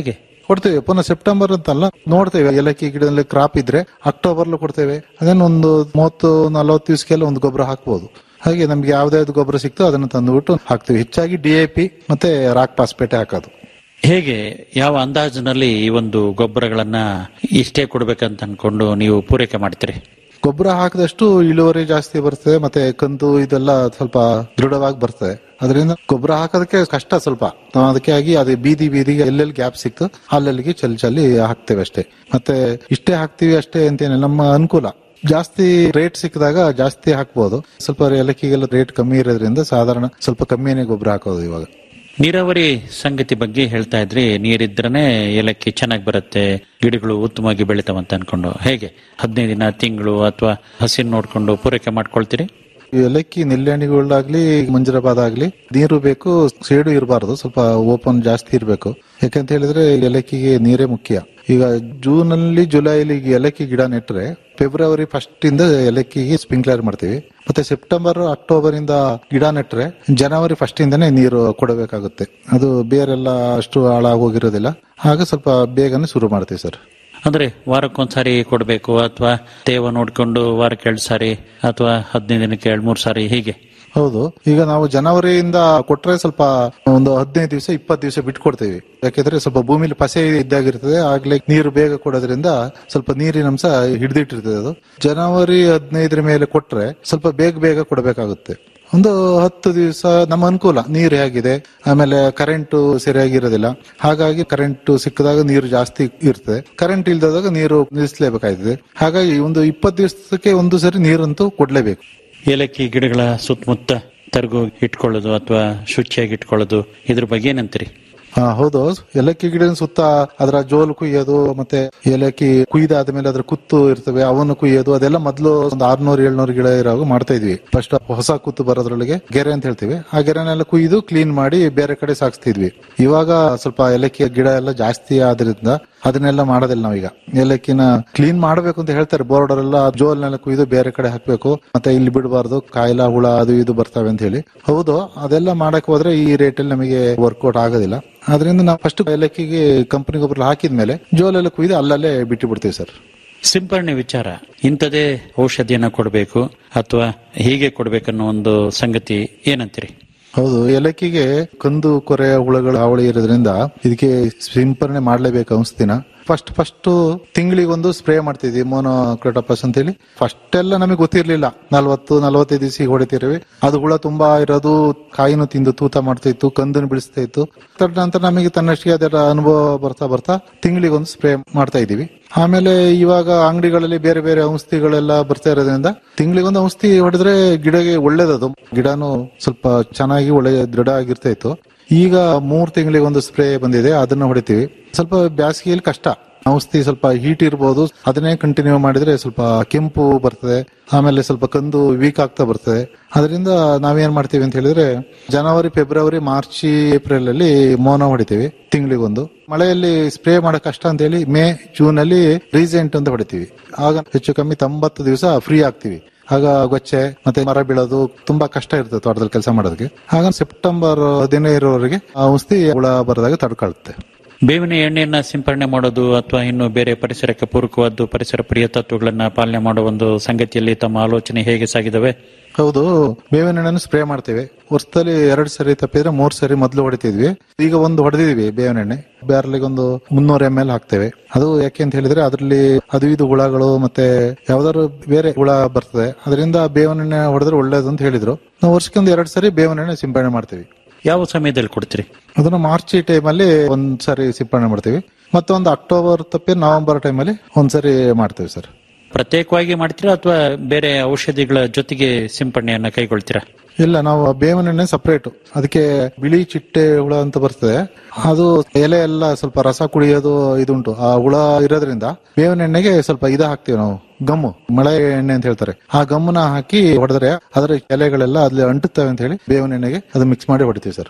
ಕೊಡ್ತೇವೆ ಪುನಃ ಸೆಪ್ಟೆಂಬರ್ ಅಂತಲ್ಲ ನೋಡ್ತೇವೆ ಏಲಕ್ಕಿ ಗಿಡದಲ್ಲಿ ಕ್ರಾಪ್ ಇದ್ರೆ ಅಕ್ಟೋಬರ್ ಕೊಡ್ತೇವೆ ಅದೇನು ಒಂದು ಮೂವತ್ತು ನಲವತ್ತು ದಿವಸಕ್ಕೆಲ್ಲ ಒಂದು ಗೊಬ್ಬರ ಹಾಕ್ಬೋದು ಹಾಗೆ ನಮ್ಗೆ ಯಾವ್ದಾವ್ದು ಗೊಬ್ಬರ ಸಿಕ್ತೋ ಅದನ್ನು ತಂದುಬಿಟ್ಟು ಹಾಕ್ತಿವಿ ಹೆಚ್ಚಾಗಿ ಡಿಎಪಿ ಮತ್ತೆ ರಾಕ್ ಪಾಸ್ಪೇಟೆ ಹಾಕೋದು ಹೇಗೆ ಯಾವ ಅಂದಾಜಿನಲ್ಲಿ ಈ ಒಂದು ಗೊಬ್ಬರಗಳನ್ನ ಇಷ್ಟೇ ಕೊಡ್ಬೇಕಂತ ಅನ್ಕೊಂಡು ನೀವು ಪೂರೈಕೆ ಮಾಡ್ತೀರಿ ಗೊಬ್ಬರ ಹಾಕಿದಷ್ಟು ಇಳುವರಿ ಜಾಸ್ತಿ ಬರ್ತದೆ ಮತ್ತೆ ಕಂದು ಇದೆಲ್ಲ ಸ್ವಲ್ಪ ದೃಢವಾಗಿ ಬರ್ತದೆ ಅದರಿಂದ ಗೊಬ್ಬರ ಹಾಕೋದಕ್ಕೆ ಕಷ್ಟ ಸ್ವಲ್ಪ ನಾವು ಅದಕ್ಕೆ ಆಗಿ ಅದೇ ಬೀದಿ ಬೀದಿಗೆ ಎಲ್ಲೆಲ್ಲಿ ಗ್ಯಾಪ್ ಸಿಕ್ತು ಅಲ್ಲೆಲ್ಲಿಗೆ ಚಲ್ಲಿ ಚಲ್ಲಿ ಹಾಕ್ತೇವೆ ಅಷ್ಟೇ ಮತ್ತೆ ಇಷ್ಟೇ ಹಾಕ್ತಿವಿ ಅಷ್ಟೇ ಅಂತೇನೆ ನಮ್ಮ ಅನುಕೂಲ ಜಾಸ್ತಿ ರೇಟ್ ಸಿಕ್ಕಿದಾಗ ಜಾಸ್ತಿ ಹಾಕ್ಬೋದು ಸ್ವಲ್ಪ ಏಲಕ್ಕಿಗೆಲ್ಲ ರೇಟ್ ಕಮ್ಮಿ ಇರೋದ್ರಿಂದ ಸಾಧಾರಣ ಸ್ವಲ್ಪ ಕಮ್ಮಿನೇ ಗೊಬ್ಬರ ಹಾಕೋದು ಇವಾಗ ನೀರಾವರಿ ಸಂಗತಿ ಬಗ್ಗೆ ಹೇಳ್ತಾ ಇದ್ರಿ ನೀರಿದ್ರನೆ ಏಲಕ್ಕಿ ಚೆನ್ನಾಗಿ ಬರುತ್ತೆ ಗಿಡಗಳು ಉತ್ತಮವಾಗಿ ಬೆಳಿತಾವಂತ ಅನ್ಕೊಂಡು ಹೇಗೆ ಹದಿನೈದು ದಿನ ತಿಂಗಳು ಅಥವಾ ಹಸಿರು ನೋಡ್ಕೊಂಡು ಪೂರೈಕೆ ಮಾಡ್ಕೊಳ್ತೀರಿ ಈ ಏಲಕ್ಕಿ ನೆಲ್ಲೆಹಣ್ಣಿಗಳಾಗ್ಲಿ ಮಂಜರಾಬಾದ್ ಆಗ್ಲಿ ನೀರು ಬೇಕು ಸೇಡು ಇರಬಾರ್ದು ಸ್ವಲ್ಪ ಓಪನ್ ಜಾಸ್ತಿ ಇರಬೇಕು ಯಾಕಂತ ಹೇಳಿದ್ರೆ ಏಲಕ್ಕಿಗೆ ನೀರೇ ಮುಖ್ಯ ಈಗ ಜೂನ್ ಅಲ್ಲಿ ಜುಲೈಲಿ ಈಗ ಏಲಕ್ಕಿ ಗಿಡ ನೆಟ್ರೆ ಫೆಬ್ರವರಿ ಫಸ್ಟ್ ಇಂದ ಏಲಕ್ಕಿಗೆ ಸ್ಪ್ರಿಂಕ್ಲರ್ ಮಾಡ್ತೀವಿ ಮತ್ತೆ ಸೆಪ್ಟೆಂಬರ್ ಅಕ್ಟೋಬರ್ ಇಂದ ಗಿಡ ನೆಟ್ರೆ ಜನವರಿ ಫಸ್ಟ್ ಇಂದನೇ ನೀರು ಕೊಡಬೇಕಾಗುತ್ತೆ ಅದು ಬೇರೆಲ್ಲ ಅಷ್ಟು ಹಾಳಾಗೋಗಿರೋದಿಲ್ಲ ಆಗ ಸ್ವಲ್ಪ ಬೇಗನೆ ಶುರು ಮಾಡ್ತೀವಿ ಸರ್ ಅಂದ್ರೆ ವಾರಕ್ಕೊಂದ್ಸಾರಿ ಕೊಡಬೇಕು ಅಥವಾ ತೇವ ನೋಡ್ಕೊಂಡು ವಾರಕ್ಕೆ ಎರಡು ಸಾರಿ ಅಥವಾ ಹದಿನೈದು ದಿನಕ್ಕೆ ಎರಡ್ ಮೂರು ಸಾರಿ ಹೀಗೆ ಹೌದು ಈಗ ನಾವು ಜನವರಿಯಿಂದ ಕೊಟ್ರೆ ಸ್ವಲ್ಪ ಒಂದು ಹದಿನೈದು ದಿವಸ ಇಪ್ಪತ್ತು ದಿವಸ ಬಿಟ್ಕೊಡ್ತೀವಿ ಯಾಕೆಂದ್ರೆ ಸ್ವಲ್ಪ ಭೂಮಿಲಿ ಪಸೆ ಇದ್ದಾಗಿರ್ತದೆ ಆಗ್ಲೇ ನೀರು ಬೇಗ ಕೊಡೋದ್ರಿಂದ ಸ್ವಲ್ಪ ನೀರಿನ ಅಂಶ ಹಿಡಿದಿಟ್ಟಿರ್ತದೆ ಅದು ಜನವರಿ ಹದಿನೈದರ ಮೇಲೆ ಕೊಟ್ರೆ ಸ್ವಲ್ಪ ಬೇಗ ಬೇಗ ಕೊಡಬೇಕಾಗುತ್ತೆ ಒಂದು ಹತ್ತು ದಿವಸ ನಮ್ಮ ಅನುಕೂಲ ನೀರು ಹೇಗಿದೆ ಆಮೇಲೆ ಕರೆಂಟ್ ಸರಿಯಾಗಿರೋದಿಲ್ಲ ಹಾಗಾಗಿ ಕರೆಂಟ್ ಸಿಕ್ಕಿದಾಗ ನೀರು ಜಾಸ್ತಿ ಇರ್ತದೆ ಕರೆಂಟ್ ಇಲ್ದಾಗ ನೀರು ನಿಲ್ಲಿಸಲೇಬೇಕಾಗ್ತದೆ ಹಾಗಾಗಿ ಒಂದು ಇಪ್ಪತ್ತು ದಿವಸಕ್ಕೆ ಒಂದು ಸರಿ ನೀರಂತೂ ಕೊಡ್ಲೇಬೇಕು ಏಲಕ್ಕಿ ಗಿಡಗಳ ಸುತ್ತಮುತ್ತ ತರಗು ಇಟ್ಕೊಳ್ಳೋದು ಅಥವಾ ಶುಚಿಯಾಗಿ ಇಟ್ಕೊಳ್ಳೋದು ಇದ್ರ ಬಗ್ಗೆ ಏನಂತೀರಿ ಹಾ ಹೌದು ಏಲಕ್ಕಿ ಗಿಡ ಸುತ್ತ ಅದರ ಜೋಲು ಕುಯ್ಯೋದು ಮತ್ತೆ ಏಲಕ್ಕಿ ಕುಯ್ದಾದ್ಮೇಲೆ ಅದ್ರ ಕುತ್ತು ಇರ್ತವೆ ಅವನ್ನು ಕುಯ್ಯೋದು ಅದೆಲ್ಲ ಮೊದಲು ಒಂದು ಆರ್ನೂರ್ ಏಳ್ನೂರ್ ಗಿಡ ಇರೋವಾಗ ಮಾಡ್ತಾ ಇದ್ವಿ ಫಸ್ಟ್ ಹೊಸ ಕುತ್ತು ಬರೋದ್ರೊಳಗೆ ಗೆರೆ ಅಂತ ಹೇಳ್ತೀವಿ ಆ ಗೆರೆನೆಲ್ಲ ಕುಯ್ದು ಕ್ಲೀನ್ ಮಾಡಿ ಬೇರೆ ಕಡೆ ಸಾಗಿಸ್ತಿದ್ವಿ ಇವಾಗ ಸ್ವಲ್ಪ ಏಲಕ್ಕಿ ಗಿಡ ಎಲ್ಲ ಜಾಸ್ತಿ ಆದ್ರಿಂದ ಅದನ್ನೆಲ್ಲ ಮಾಡೋದಿಲ್ಲ ನಾವೀಗ ಏಲಕ್ಕಿನ ಕ್ಲೀನ್ ಮಾಡ್ಬೇಕು ಅಂತ ಹೇಳ್ತಾರೆ ಬೋರ್ಡರ್ ಎಲ್ಲ ಜೋಲ್ನೆಲ್ಲ ಕುಯ್ದು ಬೇರೆ ಕಡೆ ಹಾಕ್ಬೇಕು ಮತ್ತೆ ಇಲ್ಲಿ ಬಿಡಬಾರ್ದು ಕಾಯಿಲ ಹುಳ ಅದು ಇದು ಬರ್ತವೆ ಅಂತ ಹೇಳಿ ಹೌದು ಅದೆಲ್ಲ ಮಾಡಕ್ ಹೋದ್ರೆ ಈ ರೇಟಲ್ಲಿ ನಮಗೆ ವರ್ಕೌಟ್ ಆಗೋದಿಲ್ಲ ಅದರಿಂದ ನಾವು ಫಸ್ಟ್ ಏಲಕ್ಕಿಗೆ ಕಂಪನಿ ಗೊಬ್ಬರ ಹಾಕಿದ್ಮೇಲೆ ಜೋಲೆಲ್ಲ ಕುಯ್ದು ಅಲ್ಲಲ್ಲೇ ಬಿಟ್ಟು ಬಿಡ್ತೀವಿ ಸರ್ ಸಿಂಪರಣೆ ವಿಚಾರ ಇಂಥದೇ ಔಷಧಿಯನ್ನ ಕೊಡಬೇಕು ಅಥವಾ ಹೀಗೆ ಕೊಡ್ಬೇಕನ್ನೋ ಒಂದು ಸಂಗತಿ ಏನಂತೀರಿ ಹೌದು ಏಲಕ್ಕಿಗೆ ಕಂದು ಕೊರೆ ಹುಳಗಳ ಹಾವಳಿ ಇರೋದ್ರಿಂದ ಇದಕ್ಕೆ ಸಿಂಪರಣೆ ಮಾಡ್ಲೇಬೇಕು ಔಷಧಿನ ಫಸ್ಟ್ ಫಸ್ಟ್ ತಿಂಗಳಿಗೊಂದು ಸ್ಪ್ರೇ ಮಾಡ್ತಿದ್ವಿ ಮೋನೋಕ್ರೋಟೋಪಸ್ ಅಂತ ಹೇಳಿ ಫಸ್ಟ್ ಎಲ್ಲ ನಮಗೆ ಗೊತ್ತಿರ್ಲಿಲ್ಲ ನಲ್ವತ್ತು ನಲವತ್ತೈದು ದಿವಸ ಹೊಡಿತಿರ್ವಿ ಅದು ಹುಳ ತುಂಬಾ ಇರೋದು ಕಾಯಿನೂ ತಿಂದು ತೂತ ಮಾಡ್ತಾ ಇತ್ತು ಕಂದನ್ನು ಬಿಡಿಸ್ತಾ ಇತ್ತು ತದನಂತರ ನಮಗೆ ತನ್ನಷ್ಟಿಗೆ ಅದರ ಅನುಭವ ಬರ್ತಾ ಬರ್ತಾ ತಿಂಗಳಿಗೊಂದು ಸ್ಪ್ರೇ ಮಾಡ್ತಾ ಇದೀವಿ ಆಮೇಲೆ ಇವಾಗ ಅಂಗಡಿಗಳಲ್ಲಿ ಬೇರೆ ಬೇರೆ ಔಷಧಿಗಳೆಲ್ಲ ಬರ್ತಾ ಇರೋದ್ರಿಂದ ತಿಂಗಳಿಗೊಂದು ಔಷಧಿ ಹೊಡೆದ್ರೆ ಗಿಡಗೆ ಒಳ್ಳೇದದು ಗಿಡನು ಸ್ವಲ್ಪ ಚೆನ್ನಾಗಿ ಒಳ್ಳೆ ದೃಢ ಆಗಿರ್ತಾ ಇತ್ತು ಈಗ ಮೂರ್ ತಿಂಗಳಿಗೆ ಒಂದು ಸ್ಪ್ರೇ ಬಂದಿದೆ ಅದನ್ನ ಹೊಡಿತೀವಿ ಸ್ವಲ್ಪ ಬ್ಯಾಸಿಗೆಯಲ್ಲಿ ಕಷ್ಟ ಔಷಧಿ ಸ್ವಲ್ಪ ಹೀಟ್ ಇರ್ಬೋದು ಅದನ್ನೇ ಕಂಟಿನ್ಯೂ ಮಾಡಿದ್ರೆ ಸ್ವಲ್ಪ ಕೆಂಪು ಬರ್ತದೆ ಆಮೇಲೆ ಸ್ವಲ್ಪ ಕಂದು ವೀಕ್ ಆಗ್ತಾ ಬರ್ತದೆ ಅದರಿಂದ ನಾವೇನ್ ಮಾಡ್ತೀವಿ ಅಂತ ಹೇಳಿದ್ರೆ ಜನವರಿ ಫೆಬ್ರವರಿ ಮಾರ್ಚ್ ಏಪ್ರಿಲ್ ಅಲ್ಲಿ ಮೋನ ಹೊಡಿತೀವಿ ತಿಂಗಳಿಗೊಂದು ಮಳೆಯಲ್ಲಿ ಸ್ಪ್ರೇ ಮಾಡಕ್ ಕಷ್ಟ ಅಂತ ಹೇಳಿ ಮೇ ಜೂನ್ ಅಲ್ಲಿ ರೀಸೆಂಟ್ ಅಂತ ಹೊಡಿತೀವಿ ಆಗ ಹೆಚ್ಚು ಕಮ್ಮಿ ತೊಂಬತ್ತು ದಿವಸ ಫ್ರೀ ಆಗ್ತೀವಿ ಆಗ ಗೊಚ್ಚೆ ಮತ್ತೆ ಮರ ಬೀಳೋದು ತುಂಬಾ ಕಷ್ಟ ಇರ್ತದೆ ತೋಟದಲ್ಲಿ ಕೆಲಸ ಮಾಡೋದಕ್ಕೆ ಆಗ ಸೆಪ್ಟೆಂಬರ್ ಹದಿನೈದರವರೆಗೆ ಆ ಔಷಧಿ ಹುಳ ಬರದಾಗ ತಡ್ಕೊಳುತ್ತೆ ಬೇವಿನ ಎಣ್ಣೆಯನ್ನ ಸಿಂಪರಣೆ ಮಾಡೋದು ಅಥವಾ ಇನ್ನು ಬೇರೆ ಪರಿಸರಕ್ಕೆ ಪೂರಕವಾದ ಪರಿಸರ ಪ್ರಿಯ ತತ್ವಗಳನ್ನ ಪಾಲನೆ ಮಾಡುವ ಒಂದು ಸಂಗತಿಯಲ್ಲಿ ತಮ್ಮ ಆಲೋಚನೆ ಹೇಗೆ ಸಾಗಿದವೆ ಹೌದು ಬೇವಿನ ಎಣ್ಣೆನ ಸ್ಪ್ರೇ ಮಾಡ್ತೇವೆ ವರ್ಷದಲ್ಲಿ ಎರಡ್ ಸರಿ ತಪ್ಪಿದ್ರೆ ಮೂರ್ ಸರಿ ಮೊದಲು ಹೊಡಿತಿದ್ವಿ ಈಗ ಒಂದು ಹೊಡೆದಿದ್ವಿ ಬೇವಿನ ಎಣ್ಣೆ ಬ್ಯಾರಲಿಗೆ ಒಂದು ಮುನ್ನೂರ ಎಂ ಎಲ್ ಹಾಕ್ತೇವೆ ಅದು ಯಾಕೆ ಅಂತ ಹೇಳಿದ್ರೆ ಅದರಲ್ಲಿ ಅದು ಇದು ಹುಳಗಳು ಮತ್ತೆ ಯಾವ್ದಾದ್ರು ಬೇರೆ ಹುಳ ಬರ್ತದೆ ಅದರಿಂದ ಬೇವಿನ ಎಣ್ಣೆ ಹೊಡೆದ್ರೆ ಒಳ್ಳೇದು ಅಂತ ಹೇಳಿದ್ರು ನಾವು ವರ್ಷಕ್ಕೆ ಒಂದು ಎರಡ್ ಸರಿ ಬೇವಿನ ಎಣ್ಣೆ ಸಿಂಪಡಣೆ ಮಾಡ್ತೀವಿ ಯಾವ ಸಮಯದಲ್ಲಿ ಕೊಡ್ತೀರಿ ಅದನ್ನ ಮಾರ್ಚ್ ಟೈಮಲ್ಲಿ ಒಂದ್ ಸರಿ ಸಿಂಪಡಣೆ ಮಾಡ್ತೀವಿ ಮತ್ತೊಂದು ಅಕ್ಟೋಬರ್ ತಪ್ಪಿ ನವೆಂಬರ್ ಟೈಮಲ್ಲಿ ಒಂದ್ಸರಿ ಮಾಡ್ತೀವಿ ಸರ್ ಪ್ರತ್ಯೇಕವಾಗಿ ಮಾಡ್ತೀರಾ ಅಥವಾ ಬೇರೆ ಔಷಧಿಗಳ ಜೊತೆಗೆ ಸಿಂಪರಣೆಯನ್ನ ಕೈಗೊಳ್ತೀರಾ ಇಲ್ಲ ನಾವು ಬೇವಿನ ಎಣ್ಣೆ ಸಪರೇಟ್ ಅದಕ್ಕೆ ಬಿಳಿ ಚಿಟ್ಟೆ ಹುಳ ಅಂತ ಬರ್ತದೆ ಅದು ಎಲೆ ಎಲ್ಲ ಸ್ವಲ್ಪ ರಸ ಕುಡಿಯೋದು ಇದುಂಟು ಆ ಹುಳ ಇರೋದ್ರಿಂದ ಬೇವಿನ ಎಣ್ಣೆಗೆ ಸ್ವಲ್ಪ ಇದ ಹಾಕ್ತಿವಿ ನಾವು ಗಮ್ಮು ಮಳೆ ಎಣ್ಣೆ ಅಂತ ಹೇಳ್ತಾರೆ ಆ ಗಮ್ಮನ ಹಾಕಿ ಹೊಡೆದ್ರೆ ಅದರ ಎಲೆಗಳೆಲ್ಲ ಅಲ್ಲಿ ಅಂಟುತ್ತವೆ ಅಂತ ಹೇಳಿ ಬೇವಿನ ಎಣ್ಣೆಗೆ ಅದು ಮಿಕ್ಸ್ ಮಾಡಿ ಹೊಡಿತೀವಿ ಸರ್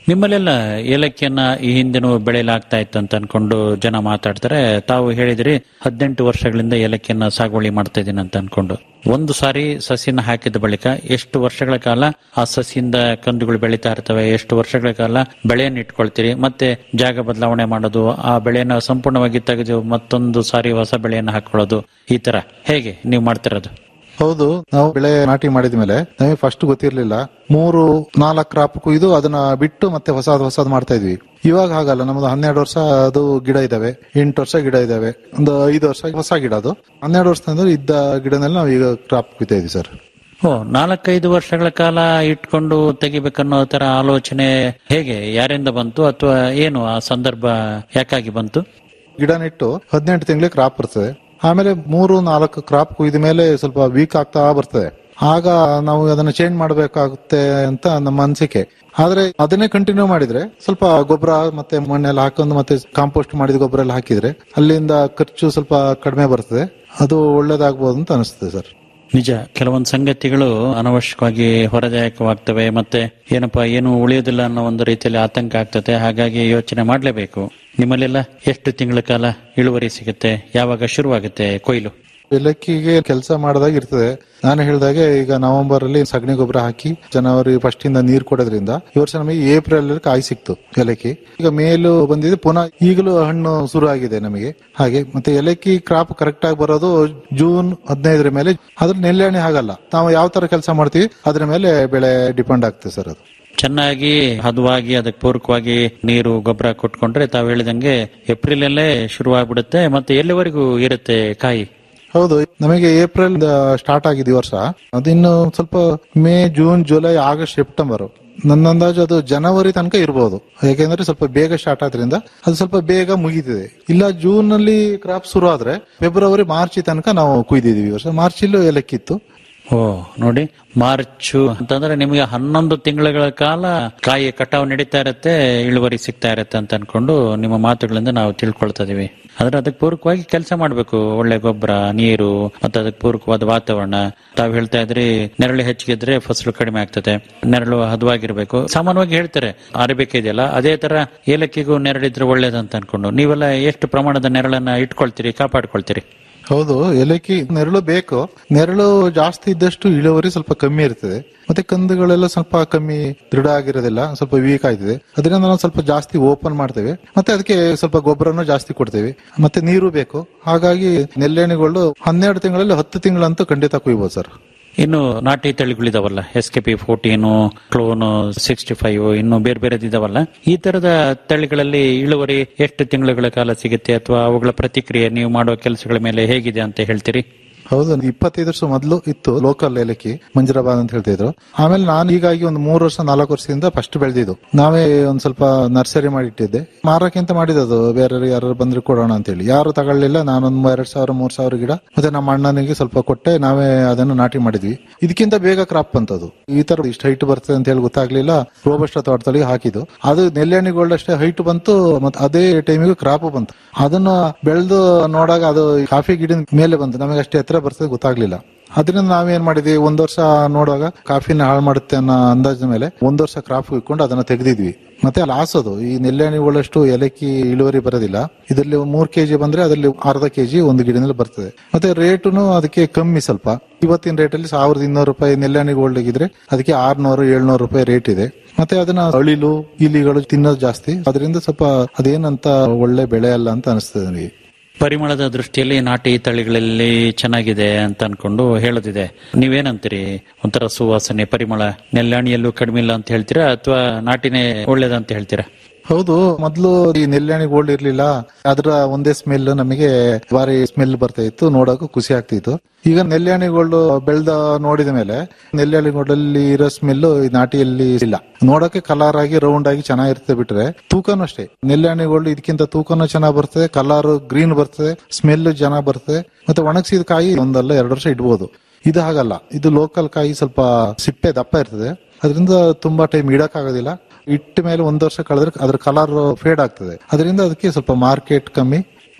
ನಿಮ್ಮಲ್ಲೆಲ್ಲ ಏಲಕ್ಕಿಯನ್ನ ಈ ಹಿಂದೆನೂ ಬೆಳೆಯಲಾಗ್ತಾ ಇತ್ತು ಅಂತ ಅನ್ಕೊಂಡು ಜನ ಮಾತಾಡ್ತಾರೆ ತಾವು ಹೇಳಿದ್ರಿ ಹದಿನೆಂಟು ವರ್ಷಗಳಿಂದ ಏಲಕ್ಕಿಯನ್ನ ಸಾಗುವಳಿ ಮಾಡ್ತಾ ಇದ್ದೀನಿ ಅಂತ ಅನ್ಕೊಂಡು ಒಂದು ಸಾರಿ ಸಸಿನ ಹಾಕಿದ ಬಳಿಕ ಎಷ್ಟು ವರ್ಷಗಳ ಕಾಲ ಆ ಸಸಿಯಿಂದ ಕಂದುಗಳು ಬೆಳೀತಾ ಇರ್ತವೆ ಎಷ್ಟು ವರ್ಷಗಳ ಕಾಲ ಬೆಳೆಯನ್ನು ಇಟ್ಕೊಳ್ತೀರಿ ಮತ್ತೆ ಜಾಗ ಬದಲಾವಣೆ ಮಾಡೋದು ಆ ಬೆಳೆಯನ್ನು ಸಂಪೂರ್ಣವಾಗಿ ತೆಗೆದು ಮತ್ತೊಂದು ಸಾರಿ ಹೊಸ ಬೆಳೆಯನ್ನು ಹಾಕೊಳ್ಳೋದು ಈ ತರ ಹೇಗೆ ನೀವು ಮಾಡ್ತಿರೋದು ಹೌದು ನಾವು ಬೆಳೆ ನಾಟಿ ಮಾಡಿದ್ಮೇಲೆ ನಮಗೆ ಫಸ್ಟ್ ಗೊತ್ತಿರ್ಲಿಲ್ಲ ಮೂರು ನಾಲ್ಕು ಕ್ರಾಪ್ ಕುಯ್ದು ಅದನ್ನ ಬಿಟ್ಟು ಮತ್ತೆ ಹೊಸದ್ ಹೊಸದ್ ಮಾಡ್ತಾ ಇದ್ವಿ ಇವಾಗ ಹಾಗಲ್ಲ ನಮ್ದು ಹನ್ನೆರಡು ವರ್ಷ ಅದು ಗಿಡ ಇದಾವೆ ಎಂಟು ವರ್ಷ ಗಿಡ ಇದಾವೆ ಒಂದು ಐದು ವರ್ಷ ಹೊಸ ಗಿಡ ಅದು ಹನ್ನೆರಡು ವರ್ಷದಿಂದ ಇದ್ದ ಗಿಡನಲ್ಲಿ ನಾವು ಈಗ ಕ್ರಾಪ್ ಕುಯ್ತಾ ಇದೀವಿ ಸರ್ ಓ ನಾಲ್ಕೈದು ವರ್ಷಗಳ ಕಾಲ ಇಟ್ಕೊಂಡು ತೆಗಿಬೇಕನ್ನೋ ತರ ಆಲೋಚನೆ ಹೇಗೆ ಯಾರಿಂದ ಬಂತು ಅಥವಾ ಏನು ಆ ಸಂದರ್ಭ ಯಾಕಾಗಿ ಬಂತು ಗಿಡ ನೆಟ್ಟು ಹದಿನೆಂಟು ತಿಂಗಳಿಗೆ ಕ್ರಾಪ್ ಬರ್ತದೆ ಆಮೇಲೆ ಮೂರು ನಾಲ್ಕು ಕ್ರಾಪ್ ಕುಯ್ದ ಮೇಲೆ ಸ್ವಲ್ಪ ವೀಕ್ ಆಗ್ತಾ ಬರ್ತದೆ ಆಗ ನಾವು ಅದನ್ನ ಚೇಂಜ್ ಮಾಡಬೇಕಾಗುತ್ತೆ ಅಂತ ನಮ್ಮ ಅನಿಸಿಕೆ ಆದ್ರೆ ಅದನ್ನೇ ಕಂಟಿನ್ಯೂ ಮಾಡಿದ್ರೆ ಸ್ವಲ್ಪ ಗೊಬ್ಬರ ಮತ್ತೆ ಮಣ್ಣೆಲ್ಲ ಹಾಕೊಂಡು ಮತ್ತೆ ಕಾಂಪೋಸ್ಟ್ ಮಾಡಿದ ಗೊಬ್ಬರ ಎಲ್ಲ ಹಾಕಿದ್ರೆ ಅಲ್ಲಿಂದ ಖರ್ಚು ಸ್ವಲ್ಪ ಕಡಿಮೆ ಬರ್ತದೆ ಅದು ಒಳ್ಳೇದಾಗ್ಬೋದು ಅಂತ ಅನಿಸ್ತದೆ ಸರ್ ನಿಜ ಕೆಲವೊಂದು ಸಂಗತಿಗಳು ಅನವಶ್ಯಕವಾಗಿ ಹೊರದಾಯಕವಾಗ್ತವೆ ಮತ್ತೆ ಏನಪ್ಪಾ ಏನು ಉಳಿಯೋದಿಲ್ಲ ಅನ್ನೋ ಒಂದು ರೀತಿಯಲ್ಲಿ ಆತಂಕ ಆಗ್ತದೆ ಹಾಗಾಗಿ ಯೋಚನೆ ಮಾಡಲೇಬೇಕು ನಿಮ್ಮಲ್ಲೆಲ್ಲ ಎಷ್ಟು ತಿಂಗಳ ಕಾಲ ಇಳುವರಿ ಸಿಗುತ್ತೆ ಯಾವಾಗ ಶುರುವಾಗುತ್ತೆ ಕೊಯ್ಲು ಏಲಕ್ಕಿಗೆ ಕೆಲಸ ಮಾಡಿದಾಗ ಇರ್ತದೆ ನಾನು ಹೇಳಿದಾಗೆ ಈಗ ನವೆಂಬರ್ ಅಲ್ಲಿ ಸಗಣಿ ಗೊಬ್ಬರ ಹಾಕಿ ಜನವರಿ ಫಸ್ಟ್ ಇಂದ ನೀರು ಕೊಡೋದ್ರಿಂದ ಈ ವರ್ಷ ನಮಗೆ ಏಪ್ರಿಲ್ ಅಲ್ಲಿ ಕಾಯಿ ಸಿಕ್ತು ಏಲಕ್ಕಿ ಈಗ ಮೇಲು ಬಂದಿದೆ ಪುನಃ ಈಗಲೂ ಹಣ್ಣು ಶುರು ಆಗಿದೆ ನಮಗೆ ಹಾಗೆ ಮತ್ತೆ ಏಲಕ್ಕಿ ಕ್ರಾಪ್ ಕರೆಕ್ಟ್ ಆಗಿ ಬರೋದು ಜೂನ್ ಹದಿನೈದರ ಮೇಲೆ ಅದ್ರ ನೆಲ್ಲೆಣ್ಣೆ ಆಗಲ್ಲ ನಾವು ಯಾವ ತರ ಕೆಲಸ ಮಾಡ್ತೀವಿ ಅದ್ರ ಮೇಲೆ ಬೆಳೆ ಡಿಪೆಂಡ್ ಆಗ್ತದೆ ಸರ್ ಅದು ಚೆನ್ನಾಗಿ ಹದವಾಗಿ ಅದಕ್ಕೆ ಪೂರಕವಾಗಿ ನೀರು ಗೊಬ್ಬರ ಕೊಟ್ಕೊಂಡ್ರೆ ತಾವು ಹೇಳಿದಂಗೆ ಏಪ್ರಿಲ್ ಅಲ್ಲೇ ಶುರುವಾಗ್ಬಿಡುತ್ತೆ ಮತ್ತೆ ಎಲ್ಲಿವರೆಗೂ ಇರುತ್ತೆ ಕಾಯಿ ಹೌದು ನಮಗೆ ಏಪ್ರಿಲ್ ಸ್ಟಾರ್ಟ್ ಆಗಿದೆ ಈ ವರ್ಷ ಅದಿನ್ನು ಸ್ವಲ್ಪ May June July August September ನನ್ನ ಅಂದಾಜು ಅದು ಜನವರಿ ತನಕ ಇರಬಹುದು ಯಾಕೆಂದ್ರೆ ಸ್ವಲ್ಪ ಬೇಗ ಸ್ಟಾರ್ಟ್ ಆದ್ರಿಂದ ಅದು ಸ್ವಲ್ಪ ಬೇಗ ಮುಗಿದಿದೆ ಇಲ್ಲ ಜೂನ್ ನಲ್ಲಿ ಕ್ರಾಪ್ ಶುರು ಆದ್ರೆ ಫೆಬ್ರವರಿ ಮಾರ್ಚ್ ತನಕ ನಾವು ಕುಯ್ದಿದೀವಿ ಈ ವರ್ಷ ಮಾರ್ಚ್ ಇಲ್ಲೂ ಏಲಕ್ಕಿತ್ತು ಓ ನೋಡಿ ಮಾರ್ಚ್ ಅಂತಂದ್ರೆ ನಿಮಗೆ ಹನ್ನೊಂದು ತಿಂಗಳ ಕಾಲ ಕಾಯಿ ಕಟಾವು ನಡೀತಾ ಇರುತ್ತೆ ಇಳುವರಿ ಸಿಗ್ತಾ ಇರುತ್ತೆ ಅಂತ ಅನ್ಕೊಂಡು ನಿಮ್ಮ ಮಾತುಗಳಿಂದ ನಾವು ತಿಳ್ಕೊಳ್ತಾ ಇದೀವಿ ಆದ್ರೆ ಅದಕ್ಕೆ ಪೂರಕವಾಗಿ ಕೆಲಸ ಮಾಡಬೇಕು ಒಳ್ಳೆ ಗೊಬ್ಬರ ನೀರು ಮತ್ತೆ ಅದಕ್ಕೆ ಪೂರಕವಾದ ವಾತಾವರಣ ತಾವು ಹೇಳ್ತಾ ಇದ್ರಿ ನೆರಳು ಹೆಚ್ಚಿಗಿದ್ರೆ ಫಸಲು ಕಡಿಮೆ ಆಗ್ತದೆ ನೆರಳು ಹದವಾಗಿರ್ಬೇಕು ಸಾಮಾನ್ಯವಾಗಿ ಹೇಳ್ತಾರೆ ಅರಬೇಕೆ ಇದೆಯಲ್ಲ ಅದೇ ತರ ಏಲಕ್ಕಿಗೂ ನೆರಳಿದ್ರೆ ಒಳ್ಳೇದಂತ ಅನ್ಕೊಂಡು ನೀವೆಲ್ಲ ಎಷ್ಟು ಪ್ರಮಾಣದ ನೆರಳನ್ನ ಇಟ್ಕೊಳ್ತೀರಿ ಕಾಪಾಡ್ಕೊಳ್ತೀರಿ ಹೌದು ಏಲಕ್ಕಿ ನೆರಳು ಬೇಕು ನೆರಳು ಜಾಸ್ತಿ ಇದ್ದಷ್ಟು ಇಳುವರಿ ಸ್ವಲ್ಪ ಕಮ್ಮಿ ಇರ್ತದೆ ಮತ್ತೆ ಕಂದುಗಳೆಲ್ಲ ಸ್ವಲ್ಪ ಕಮ್ಮಿ ದೃಢ ಆಗಿರೋದಿಲ್ಲ ಸ್ವಲ್ಪ ವೀಕ್ ಆಯ್ತದೆ ಅದರಿಂದ ನಾವು ಸ್ವಲ್ಪ ಜಾಸ್ತಿ ಓಪನ್ ಮಾಡ್ತೇವೆ ಮತ್ತೆ ಅದಕ್ಕೆ ಸ್ವಲ್ಪ ಗೊಬ್ಬರನು ಜಾಸ್ತಿ ಕೊಡ್ತೇವೆ ಮತ್ತೆ ನೀರು ಬೇಕು ಹಾಗಾಗಿ ನೆಲ್ಲೆಣ್ಣೆಗಳು ಹನ್ನೆರಡು ತಿಂಗಳಲ್ಲಿ ಹತ್ತು ತಿಂಗಳಂತೂ ಖಂಡಿತ ಕುಯ್ಬೋದು ಸರ್ ಇನ್ನು ನಾಟಿ ತಳಿಗಳಿದಾವಲ್ಲ S K P fourteen clone sixty five ಇನ್ನು ಬೇರೆ ಬೇರೆದು ಇದಾವಲ್ಲ ಈ ತರದ ತಳಿಗಳಲ್ಲಿ ಇಳುವರಿ ಎಷ್ಟು ತಿಂಗಳುಗಳ ಕಾಲ ಸಿಗುತ್ತೆ ಅಥವಾ ಅವುಗಳ ಪ್ರತಿಕ್ರಿಯೆ ನೀವು ಮಾಡುವ ಕೆಲಸಗಳ ಮೇಲೆ ಹೇಗಿದೆ ಅಂತ ಹೇಳ್ತೀರಿ ಹೌದು ಇಪ್ಪತ್ತೈದು ವರ್ಷ ಮೊದಲು ಇತ್ತು ಲೋಕಲ್ ಏಲಕ್ಕಿ ಮಂಜರಾಬಾದ್ ಅಂತ ಹೇಳ್ತಿದ್ರು ಆಮೇಲೆ ನಾನು ಹೀಗಾಗಿ ಒಂದು ಮೂರು ವರ್ಷ ನಾಲ್ಕು ವರ್ಷದಿಂದ ಫಸ್ಟ್ ಬೆಳೆದಿದ್ದು ನಾವೇ ಒಂದ್ ಸ್ವಲ್ಪ ನರ್ಸರಿ ಮಾಡಿ ಇಟ್ಟಿದ್ದೆ ಮಾರಕ್ಕಿಂತ ಮಾಡಿದದು ಬೇರೆ ಯಾರು ಬಂದ್ರೆ ಕೊಡೋಣ ಅಂತ ಹೇಳಿ ಯಾರು ತಗೊಳ್ಳಿಲ್ಲ ನಾನೊಂದ್ ಎರಡ್ ಸಾವಿರ ಮೂರ್ ಸಾವಿರ ಗಿಡ ಮತ್ತೆ ನಮ್ಮ ಅಣ್ಣನಿಗೆ ಸ್ವಲ್ಪ ಕೊಟ್ಟೆ ನಾವೇ ಅದನ್ನು ನಾಟಿ ಮಾಡಿದ್ವಿ ಇದಕ್ಕಿಂತ ಬೇಗ ಕ್ರಾಪ್ ಬಂತದು ಈ ತರ ಇಷ್ಟು ಹೈಟ್ ಬರ್ತದೆ ಅಂತ ಹೇಳಿ ಗೊತ್ತಾಗ್ಲಿಲ್ಲ ರೋಬಸ್ಟ ತೋಟದಲ್ಲಿ ಹಾಕಿದ್ದು ಅದು ನೆಲ್ಲೆಣ್ಣೆಗೋಲ್ಡ್ ಅಷ್ಟೇ ಹೈಟ್ ಬಂತು ಮತ್ತೆ ಅದೇ ಟೈಮಿಗೂ ಕ್ರಾಪ್ ಬಂತು ಅದನ್ನ ಬೆಳೆದು ನೋಡಾಗ ಅದು ಕಾಫಿ ಗಿಡದ ಮೇಲೆ ಬಂತು ನಮಗೆ ಅಷ್ಟೇ ಎತ್ತರ ಬರ್ತದೆ ಗೊತ್ತಾಗ್ಲಿಲ್ಲ ಅದರಿಂದ ನಾವೇನ್ ಮಾಡಿದ್ವಿ ಒಂದ್ ವರ್ಷ ನೋಡುವಾಗ ಕಾಫಿನ ಹಾಳು ಮಾಡುತ್ತೆ ಅನ್ನೋ ಅಂದಾಜಿನ ಮೇಲೆ ಒಂದ್ ವರ್ಷ ಕ್ರಾಪ್ ಇಟ್ಕೊಂಡು ಅದನ್ನ ತೆಗೆದಿದ್ವಿ ಮತ್ತೆ ಲಾಸ್ ಅದು ಈ ನೆಲ್ಲೆಣ್ಣೆಗಳಷ್ಟು ಏಲಕ್ಕಿ ಇಳುವರಿ ಬರೋದಿಲ್ಲ ಇದರಲ್ಲಿ ಮೂರ್ ಕೆಜಿ ಬಂದ್ರೆ ಅದರಲ್ಲಿ ಅರ್ಧ ಕೆಜಿ ಒಂದು ಗಿಡದಲ್ಲಿ ಬರ್ತದೆ ಮತ್ತೆ ರೇಟುನು ಅದಕ್ಕೆ ಕಮ್ಮಿ ಸ್ವಲ್ಪ ಇವತ್ತಿನ ರೇಟ್ ಅಲ್ಲಿ ಸಾವಿರದ ಇನ್ನೂರು ರೂಪಾಯಿ ನೆಲ್ಲೆಣ್ಣೆ ಗೋಲ್ಡ್ ಇದ್ರೆ ಅದಕ್ಕೆ ಆರ್ನೂರು ಏಳ್ನೂರು ರೂಪಾಯಿ ರೇಟ್ ಇದೆ ಮತ್ತೆ ಅದನ್ನ ಅಳಿಲು ಇಲಿಗಳು ತಿನ್ನೋದು ಜಾಸ್ತಿ ಅದರಿಂದ ಸ್ವಲ್ಪ ಅದೇನಂತ ಒಳ್ಳೆ ಬೆಳೆ ಅಲ್ಲ ಅಂತ ಅನಿಸ್ತದೆ ನನಗೆ ಪರಿಮಳದ ದೃಷ್ಟಿಯಲ್ಲಿ ನಾಟಿ ತಳಿಗಳಲ್ಲಿ ಚೆನ್ನಾಗಿದೆ ಅಂತ ಅನ್ಕೊಂಡು ಹೇಳೋದಿದೆ ನೀವೇನಂತೀರಿ ಒಂಥರ ಸುವಾಸನೆ ಪರಿಮಳ ನೆಲ್ಲಾಣಿಯಲ್ಲೂ ಕಡಿಮೆ ಇಲ್ಲ ಅಂತ ಹೇಳ್ತೀರಾ ಅಥವಾ ನಾಟಿನೇ ಒಳ್ಳೇದಂತ ಹೇಳ್ತೀರಾ ಹೌದು ಮೊದ್ಲು ಈ ನೆಲ್ಯಾಣಿ ಗೋಲ್ಡ್ ಇರ್ಲಿಲ್ಲ ಅದ್ರ ಒಂದೇ ಸ್ಮೆಲ್ ನಮಗೆ ಬಾರಿ ಸ್ಮೆಲ್ ಬರ್ತಾ ಇತ್ತು ನೋಡೋಕು ಖುಷಿ ಆಗ್ತಿತ್ತು ಈಗ ನೆಲ್ಯಾಣಿ ಗೋಲ್ಡ್ ಬೆಳ್ದ ನೋಡಿದ ಮೇಲೆ ನೆಲ್ಯಾಣಿ ಗೋಲ್ಡ್ ಅಲ್ಲಿ ಇರೋ ಸ್ಮೆಲ್ ನಾಟಿಯಲ್ಲಿ ಇಲ್ಲ ನೋಡಕ್ಕೆ ಕಲರ್ ಆಗಿ ರೌಂಡ್ ಆಗಿ ಚೆನ್ನಾಗಿರ್ತದೆ ಬಿಟ್ರೆ ತೂಕನೂ ಅಷ್ಟೇ ನೆಲ್ಯಾಣಿ ಗೋಲ್ಡ್ ಇದಕ್ಕಿಂತ ತೂಕನೂ ಚೆನ್ನಾಗಿ ಬರ್ತದೆ ಕಲರ್ ಗ್ರೀನ್ ಬರ್ತದೆ ಸ್ಮೆಲ್ ಚೆನ್ನಾಗಿ ಬರ್ತದೆ ಮತ್ತೆ ಒಣಗಿಸಿದ ಕಾಯಿ ಒಂದಲ್ಲ ಎರಡು ವರ್ಷ ಇಡ್ಬೋದು ಇದು ಹಾಗಲ್ಲ ಇದು ಲೋಕಲ್ ಕಾಯಿ ಸ್ವಲ್ಪ ಸಿಪ್ಪೆ ದಪ್ಪ ಇರ್ತದೆ ಅದರಿಂದ ತುಂಬಾ ಟೈಮ್ ಇಡಕ್ ಆಗೋದಿಲ್ಲ ಇಟ್ಟ ಮೇಲೆ ಒಂದ್ ವರ್ಷ ಕಳೆದ್ರೆ ಅದ್ರ ಕಲರ್ ಫೇಡ್ ಆಗ್ತದೆ ಅದರಿಂದ ಅದಕ್ಕೆ ಸ್ವಲ್ಪ ಮಾರ್ಕೆಟ್ ಕಮ್ಮಿ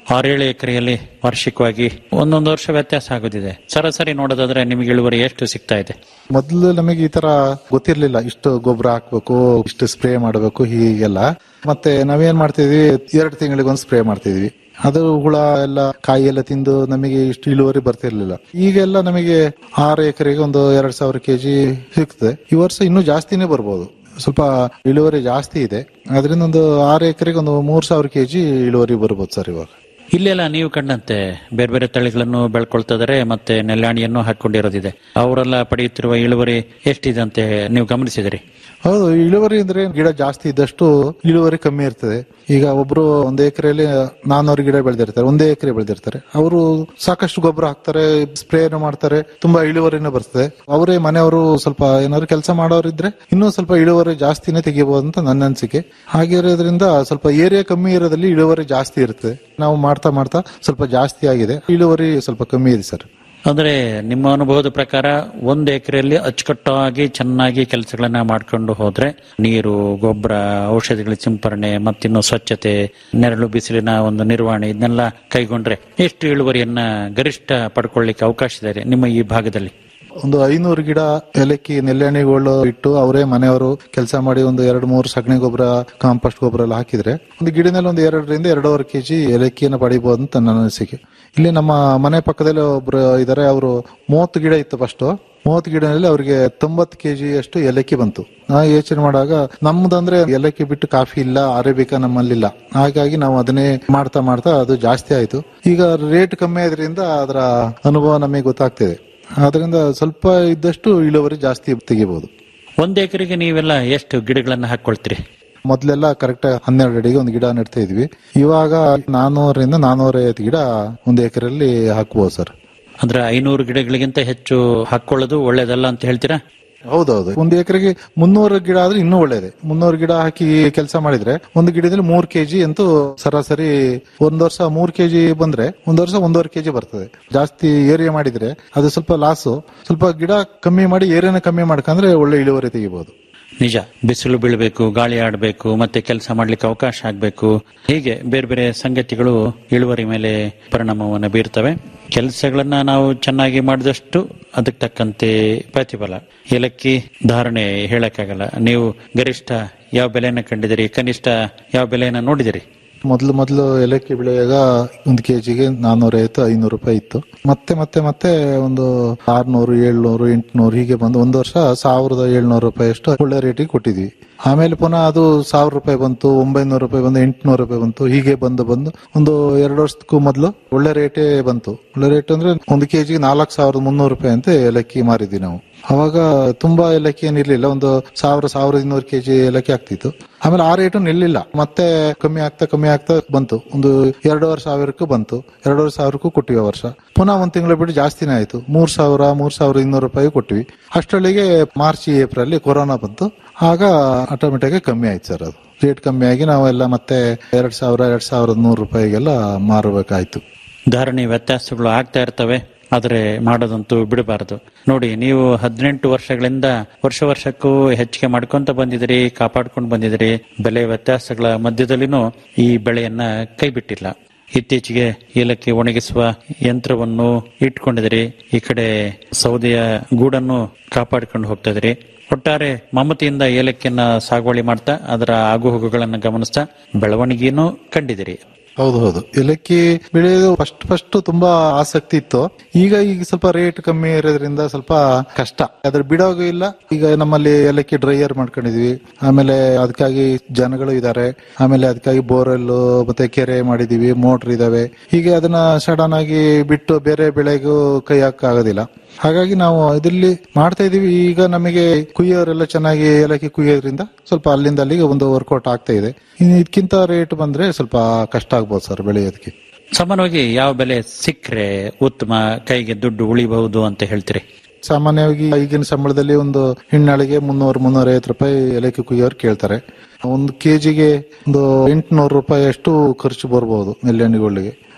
ಆರೇಳು ಎಕರೆಯಲ್ಲಿ ವಾರ್ಷಿಕವಾಗಿ ಒಂದೊಂದು ವರ್ಷ ವ್ಯತ್ಯಾಸ ಆಗೋದಿದೆ ಸರಾಸರಿ ನೋಡೋದಾದ್ರೆ ನಿಮಗೆ ಇಳುವರಿ ಎಷ್ಟು ಸಿಗ್ತಾ ಇದೆ ಮೊದಲು ನಮಗೆ ಈ ತರ ಗೊತ್ತಿರ್ಲಿಲ್ಲ ಇಷ್ಟು ಗೊಬ್ಬರ ಹಾಕ್ಬೇಕು ಇಷ್ಟು ಸ್ಪ್ರೇ ಮಾಡಬೇಕು ಹೀಗೆಲ್ಲ ಮತ್ತೆ ನಾವೇನ್ ಮಾಡ್ತಿದ್ವಿ ಎರಡು ತಿಂಗಳಿಗೊಂದು ಸ್ಪ್ರೇ ಮಾಡ್ತಿದ್ವಿ ಅದು ಹುಳ ಎಲ್ಲ ಕಾಯಿ ಎಲ್ಲ ತಿಂದು ನಮಗೆ ಇಷ್ಟು ಇಳುವರಿ ಬರ್ತಿರ್ಲಿಲ್ಲ ಈಗೆಲ್ಲ ನಮಗೆ ಆರು ಎಕರೆಗೆ ಒಂದು ಎರಡ್ ಸಾವಿರ ಕೆಜಿ ಸಿಗ್ತದೆ ಈ ವರ್ಷ ಇನ್ನೂ ಜಾಸ್ತಿನೇ ಬರ್ಬೋದು ಸ್ವಲ್ಪ ಇಳುವರಿ ಜಾಸ್ತಿ ಇದೆ ಅದರಿಂದ ಒಂದು ಆರು ಎಕರೆಗೆ ಒಂದು ಮೂರ್ ಸಾವಿರ ಕೆಜಿ ಇಳುವರಿ ಬರ್ಬೋದು ಸರ್ ಇವಾಗ ಇಲ್ಲೆಲ್ಲ ನೀವು ಕಂಡಂತೆ ಬೇರೆ ಬೇರೆ ತಳಿಗಳನ್ನು ಬೆಳ್ಕೊಳ್ತಾ ಇದಾರೆ ಮತ್ತೆ ನೆಲ್ಲಾಣಿಯನ್ನು ಹಾಕೊಂಡಿರೋದಿದೆ ಅವರೆಲ್ಲ ಪಡೆಯುತ್ತಿರುವ ಇಳುವರಿ ಎಷ್ಟಿದೆ ಅಂತ ನೀವು ಗಮನಿಸಿದಿರಿ ಹೌದು ಇಳುವರಿ ಅಂದ್ರೆ ಗಿಡ ಜಾಸ್ತಿ ಇದ್ದಷ್ಟು ಇಳುವರಿ ಕಮ್ಮಿ ಇರ್ತದೆ ಈಗ ಒಬ್ರು ಒಂದ್ ಎಕರೆಯಲ್ಲಿ ನಾನ್ನೂರು ಗಿಡ ಬೆಳೆದಿರ್ತಾರೆ ಒಂದೇ ಎಕರೆ ಬೆಳೆದಿರ್ತಾರೆ ಅವರು ಸಾಕಷ್ಟು ಗೊಬ್ಬರ ಹಾಕ್ತಾರೆ ಸ್ಪ್ರೇನು ಮಾಡ್ತಾರೆ ತುಂಬಾ ಇಳುವರಿನೂ ಬರ್ತದೆ ಅವರೇ ಮನೆಯವರು ಸ್ವಲ್ಪ ಏನಾದ್ರು ಕೆಲಸ ಮಾಡೋರಿದ್ರೆ ಇನ್ನೂ ಸ್ವಲ್ಪ ಇಳುವರಿ ಜಾಸ್ತಿನೇ ತೆಗಿಬಹುದು ಅಂತ ನನ್ನ ಅನಿಸಿಕೆ ಹಾಗಿರೋದ್ರಿಂದ ಸ್ವಲ್ಪ ಏರಿಯಾ ಕಮ್ಮಿ ಇರೋದ್ರಲ್ಲಿ ಇಳುವರಿ ಜಾಸ್ತಿ ಇರ್ತದೆ ನಾವು ಮಾಡ್ತಾ ಮಾಡ್ತಾ ಸ್ವಲ್ಪ ಜಾಸ್ತಿ ಆಗಿದೆ ಇಳುವರಿ ಸ್ವಲ್ಪ ಕಮ್ಮಿ ಇದೆ ಸರ್ ಅಂದ್ರೆ ನಿಮ್ಮ ಅನುಭವದ ಪ್ರಕಾರ ಒಂದು ಎಕರೆಯಲ್ಲಿ ಅಚ್ಚುಕಟ್ಟಾಗಿ ಚೆನ್ನಾಗಿ ಕೆಲಸಗಳನ್ನ ಮಾಡ್ಕೊಂಡು ಹೋದ್ರೆ ನೀರು ಗೊಬ್ಬರ ಔಷಧಿಗಳ ಸಿಂಪರಣೆ ಮತ್ತಿನ್ನು ಸ್ವಚ್ಛತೆ ನೆರಳು ಬಿಸಿಲಿನ ಒಂದು ನಿರ್ವಹಣೆ ಇದನ್ನೆಲ್ಲ ಕೈಗೊಂಡ್ರೆ ಎಷ್ಟು ಇಳುವರಿಯನ್ನ ಗರಿಷ್ಠ ಪಡ್ಕೊಳ್ಳಿಕ್ಕೆ ಅವಕಾಶ ಇದೆ ನಿಮ್ಮ ಈ ಭಾಗದಲ್ಲಿ ಒಂದು ಐನೂರು ಗಿಡ ಏಲಕ್ಕಿ ನೆಲ್ಲೆಣ್ಣೆಗಳು ಇಟ್ಟು ಅವರೇ ಮನೆಯವರು ಕೆಲಸ ಮಾಡಿ ಒಂದು ಎರಡು ಮೂರು ಸಗಣಿ ಗೊಬ್ಬರ ಕಾಂಪೋಸ್ಟ್ ಗೊಬ್ಬರ ಎಲ್ಲ ಹಾಕಿದ್ರೆ ಒಂದು ಗಿಡನಲ್ಲಿ ಒಂದು ಎರಡರಿಂದ ಎರಡೂವರೆ ಕೆಜಿ ಏಲಕ್ಕಿಯನ್ನು ಪಡಿಬಹುದು ಅಂತ ನನ್ನ ಅನಿಸಿಕೆ ಇಲ್ಲಿ ನಮ್ಮ ಮನೆ ಪಕ್ಕದಲ್ಲಿ ಒಬ್ರು ಇದಾರೆ ಅವರು ಮೂವತ್ತು ಗಿಡ ಇತ್ತು ಫಸ್ಟ್ ಮೂವತ್ತು ಗಿಡದಲ್ಲಿ ಅವರಿಗೆ ತೊಂಬತ್ತು ಕೆಜಿ ಅಷ್ಟು ಏಲಕ್ಕಿ ಬಂತು ನಾ ಯೋಚನೆ ಮಾಡುವಾಗ ನಮ್ದಂದ್ರೆ ಏಲಕ್ಕಿ ಬಿಟ್ಟು ಕಾಫಿ ಇಲ್ಲ ಅರೇಬಿಕಾ ನಮ್ಮಲ್ಲಿಲ್ಲ ಹಾಗಾಗಿ ನಾವು ಅದನ್ನೇ ಮಾಡ್ತಾ ಮಾಡ್ತಾ ಅದು ಜಾಸ್ತಿ ಆಯ್ತು ಈಗ ರೇಟ್ ಕಮ್ಮಿ ಆದ್ರಿಂದ ಅದರ ಅನುಭವ ನಮಗೆ ಗೊತ್ತಾಗ್ತಿದೆ ಆದ್ರಿಂದ ಸ್ವಲ್ಪ ಇದ್ದಷ್ಟು ಇಳುವರಿ ಜಾಸ್ತಿ ತೆಗಿಬಹುದು ಒಂದ್ ಎಕರೆಗೆ ನೀವೆಲ್ಲ ಎಷ್ಟು ಗಿಡಗಳನ್ನ ಹಾಕೊಳ್ತೀರಿ ಮೊದ್ಲೆಲ್ಲ ಕರೆಕ್ಟ್ ಹನ್ನೆರಡು ಅಡಿಗೆ ಒಂದು ಗಿಡ ನೆಡ್ತಾ ಇದ್ವಿ ಇವಾಗ ನಾನೂರರಿಂದ ನಾನೂರೈವತ್ತು ಗಿಡ ಒಂದು ಎಕರೆಯಲ್ಲಿ ಹಾಕ್ಬೋದು ಸರ್ ಅಂದ್ರೆ ಐನೂರು ಗಿಡಗಳಿಗಿಂತ ಹೆಚ್ಚು ಹಾಕೊಳ್ಳೋದು ಒಳ್ಳೇದಲ್ಲ ಅಂತ ಹೇಳ್ತೀರಾ ಹೌದೌದು ಒಂದು ಎಕರೆಗೆ ಮುನ್ನೂರು ಗಿಡ ಆದ್ರೆ ಇನ್ನೂ ಒಳ್ಳೇದೆ ಮುನ್ನೂರು ಗಿಡ ಹಾಕಿ ಕೆಲಸ ಮಾಡಿದ್ರೆ ಒಂದು ಗಿಡದಲ್ಲಿ ಮೂರ್ ಕೆಜಿ ಅಂತೂ ಸರಾಸರಿ ಒಂದ್ ವರ್ಷ ಮೂರ್ ಕೆಜಿ ಬಂದ್ರೆ ಒಂದ್ ವರ್ಷ ಒಂದೂವರೆ ಕೆಜಿ ಬರ್ತದೆ ಜಾಸ್ತಿ ಏರಿಯಾ ಮಾಡಿದ್ರೆ ಅದು ಸ್ವಲ್ಪ ಲಾಸು ಸ್ವಲ್ಪ ಗಿಡ ಕಮ್ಮಿ ಮಾಡಿ ಏರಿಯಾನ ಕಮ್ಮಿ ಮಾಡ್ಕಂದ್ರೆ ಒಳ್ಳೆ ಇಳುವರಿ ತೆಗಿಬಹುದು ನಿಜ ಬಿಸಿಲು ಬೀಳಬೇಕು ಗಾಳಿ ಆಡಬೇಕು ಮತ್ತೆ ಕೆಲಸ ಮಾಡ್ಲಿಕ್ಕೆ ಅವಕಾಶ ಆಗ್ಬೇಕು ಹೀಗೆ ಬೇರೆ ಬೇರೆ ಸಂಗತಿಗಳು ಇಳುವರಿ ಮೇಲೆ ಪರಿಣಾಮವನ್ನು ಬೀರ್ತವೆ ಕೆಲಸಗಳನ್ನ ನಾವು ಚೆನ್ನಾಗಿ ಮಾಡಿದಷ್ಟು ಅದಕ್ಕೆ ತಕ್ಕಂತೆ ಪ್ರತಿಫಲ ಏಲಕ್ಕಿ ಧಾರಣೆ ಹೇಳಕ್ಕಾಗಲ್ಲ ನೀವು ಗರಿಷ್ಠ ಯಾವ ಬೆಲೆಯನ್ನ ಕಂಡಿದಿರಿ ಕನಿಷ್ಠ ಯಾವ ಬೆಲೆಯನ್ನ ನೋಡಿದಿರಿ ಮೊದಲು ಮೊದಲು ಏಲಕ್ಕಿ ಬೆಳೆಯಾಗ ಒಂದು ಕೆಜಿಗೆ ನಾನ್ನೂರೈವತ್ತು ಐನೂರು ರೂಪಾಯಿ ಇತ್ತು ಮತ್ತೆ ಮತ್ತೆ ಮತ್ತೆ ಒಂದು ಆರ್ನೂರು ಏಳ್ನೂರು ಎಂಟ್ನೂರು ಹೀಗೆ ಬಂದು ಒಂದು ವರ್ಷ ಸಾವಿರದ ಏಳ್ನೂರು ರೂಪಾಯಿ ಅಷ್ಟು ಒಳ್ಳೆ ರೇಟಿಗೆ ಕೊಟ್ಟಿದ್ವಿ ಆಮೇಲೆ ಪುನಃ ಅದು ಸಾವಿರ ರೂಪಾಯಿ ಬಂತು ಒಂಬೈನೂರು ರೂಪಾಯಿ ಬಂದು ಎಂಟ್ನೂರು ರೂಪಾಯಿ ಬಂತು ಹೀಗೆ ಬಂದು ಬಂದು ಒಂದು ಎರಡು ವರ್ಷಕ್ಕೂ ಮೊದಲು ಒಳ್ಳೆ ರೇಟೇ ಬಂತು ಒಳ್ಳೆ ರೇಟ್ ಅಂದ್ರೆ ಒಂದು ಕೆಜಿಗೆ ನಾಲ್ಕು ಸಾವಿರದ ಮುನ್ನೂರು ರೂಪಾಯಿ ಅಂತ ಏಲಕ್ಕಿ ಮಾರಿದ್ವಿ ನಾವು ಅವಾಗ ತುಂಬಾ ಏಲಕ್ಕಿ ಏನಿರ್ಲಿಲ್ಲ ಒಂದು ಸಾವಿರ ಸಾವಿರದ ಇನ್ನೂರು ಕೆಜಿ ಏಲಕ್ಕಿ ಆಗ್ತಿತ್ತು ಆಮೇಲೆ ಆ ರೇಟು ನಿಲ್ಲಿಲ್ಲ ಮತ್ತೆ ಕಮ್ಮಿ ಆಗ್ತಾ ಕಮ್ಮಿ ಆಗ್ತಾ ಬಂತು ಒಂದು ಎರಡೂವರೆ ಸಾವಿರಕ್ಕೂ ಬಂತು ಎರಡೂವರೆ ಸಾವಿರಕ್ಕೂ ಕೊಟ್ಟಿವಿ ಆ ವರ್ಷ ಪುನಃ ಒಂದ್ ತಿಂಗಳು ಬಿಟ್ಟು ಜಾಸ್ತಿನೇ ಆಯ್ತು ಮೂರ್ ಸಾವಿರ ಮೂರ್ ಸಾವಿರದ ಇನ್ನೂರು ರೂಪಾಯಿ ಕೊಟ್ಟಿವಿ ಅಷ್ಟರೊಳಗೆ ಮಾರ್ಚ್ ಏಪ್ರಿಲ್ ಕೊರೋನಾ ಬಂತು ಆಗ ಆಟೋಮೆಟಿಕ್ ಕಮ್ಮಿ ಆಯ್ತು ಸರ್ ಅದು ರೇಟ್ ಕಮ್ಮಿ ಆಗಿ ನಾವೆಲ್ಲ ಮತ್ತೆ ಎರಡ್ ಸಾವಿರ ಎರಡ್ ಸಾವಿರದ ನೂರು ರೂಪಾಯಿಗೆಲ್ಲ ಮಾರಬೇಕಾಯ್ತು ಧಾರಣೆ ವ್ಯತ್ಯಾಸಗಳು ಆಗ್ತಾ ಇರ್ತವೆ ಆದರೆ ಮಾಡೋದಂತೂ ಬಿಡಬಾರದು ನೋಡಿ ನೀವು ಹದಿನೆಂಟು ವರ್ಷಗಳಿಂದ ವರ್ಷ ವರ್ಷಕ್ಕೂ ಹೆಚ್ಚಿಗೆ ಮಾಡ್ಕೊಂತ ಬಂದಿದ್ದೀರಿ ಕಾಪಾಡ್ಕೊಂಡು ಬಂದಿದ್ದೀರಿ ಬೆಲೆ ವ್ಯತ್ಯಾಸಗಳ ಮಧ್ಯದಲ್ಲಿನೂ ಈ ಬೆಳೆಯನ್ನ ಕೈ ಬಿಟ್ಟಿಲ್ಲ ಇತ್ತೀಚೆಗೆ ಏಲಕ್ಕಿ ಒಣಗಿಸುವ ಯಂತ್ರವನ್ನು ಇಟ್ಕೊಂಡಿದಿರಿ ಈ ಕಡೆ ಸೌದೆಯ ಗೂಡನ್ನು ಕಾಪಾಡಿಕೊಂಡು ಹೋಗ್ತಾ ಇದ್ರಿ ಒಟ್ಟಾರೆ ಮಮತೆಯಿಂದ ಏಲಕ್ಕಿಯನ್ನ ಸಾಗುವಳಿ ಮಾಡ್ತಾ ಅದರ ಆಗುಹೋಗುಗಳನ್ನು ಗಮನಿಸ್ತಾ ಬೆಳವಣಿಗೆಯನ್ನು ಕಂಡಿದಿರಿ ಹೌದು ಹೌದು ಏಲಕ್ಕಿ ಬೆಳೆಯೋದು ಫಸ್ಟ್ ಫಸ್ಟ್ ತುಂಬಾ ಆಸಕ್ತಿ ಇತ್ತು ಈಗ ಈಗ ಸ್ವಲ್ಪ ರೇಟ್ ಕಮ್ಮಿ ಇರೋದ್ರಿಂದ ಸ್ವಲ್ಪ ಕಷ್ಟ ಅದ್ರ ಬಿಡೋಗೂ ಇಲ್ಲ ಈಗ ನಮ್ಮಲ್ಲಿ ಏಲಕ್ಕಿ ಡ್ರೈಯರ್ ಮಾಡ್ಕೊಂಡಿದ್ವಿ ಆಮೇಲೆ ಅದಕ್ಕಾಗಿ ಜನಗಳು ಇದಾರೆ ಆಮೇಲೆ ಅದಕ್ಕಾಗಿ ಬೋರ್ವೆಲ್ ಮತ್ತೆ ಕೆರೆ ಮಾಡಿದೀವಿ ಮೋಟರ್ ಇದಾವೆ ಹೀಗೆ ಅದನ್ನ ಸಡನ್ ಆಗಿ ಬಿಟ್ಟು ಬೇರೆ ಬೆಳೆಗೂ ಕೈ ಹಾಕಾಗೋದಿಲ್ಲ ಹಾಗಾಗಿ ನಾವು ಇದರಲ್ಲಿ ಮಾಡ್ತಾ ಇದೀವಿ ಈಗ ನಮಗೆ ಕುಯ್ಯೋರೆಲ್ಲ ಚೆನ್ನಾಗಿ ಏಲಕ್ಕಿ ಕುಯ್ಯೋದ್ರಿಂದ ಸ್ವಲ್ಪ ಅಲ್ಲಿಂದ ಅಲ್ಲಿಗೆ ಒಂದು ವರ್ಕೌಟ್ ಆಗ್ತಾ ಇದೆ ಇನ್ನು ಇದಕ್ಕಿಂತ ರೇಟ್ ಬಂದ್ರೆ ಸ್ವಲ್ಪ ಕಷ್ಟ ಆಗ್ಬೋದು ಸರ್ ಬೆಳೆಯೋದಕ್ಕೆ ಸಾಮಾನ್ಯವಾಗಿ ಯಾವ ಬೆಲೆ ಸಿಕ್ಕರೆ ಉತ್ತಮ ಕೈಗೆ ದುಡ್ಡು ಉಳಿಬಹುದು ಅಂತ ಹೇಳ್ತೀರಿ ಸಾಮಾನ್ಯವಾಗಿ ಈಗಿನ ಸಂಬಳದಲ್ಲಿ ಒಂದು ಹೆಣ್ಣಾಳಿಗೆ ಮುನ್ನೂರು ಮುನ್ನೂರ ಐವತ್ತು ರೂಪಾಯಿ ಏಲಕ್ಕಿ ಕುಯ್ಯೋರು ಕೇಳ್ತಾರೆ ಒಂದು ಕೆಜಿಗೆ ಒಂದು ಎಂಟುನೂರು ರೂಪಾಯಿ ಅಷ್ಟು ಖರ್ಚು ಬರ್ಬೋದು ನೆಲ್ಲೆಣ್ಣೆಗಳಿಗೆ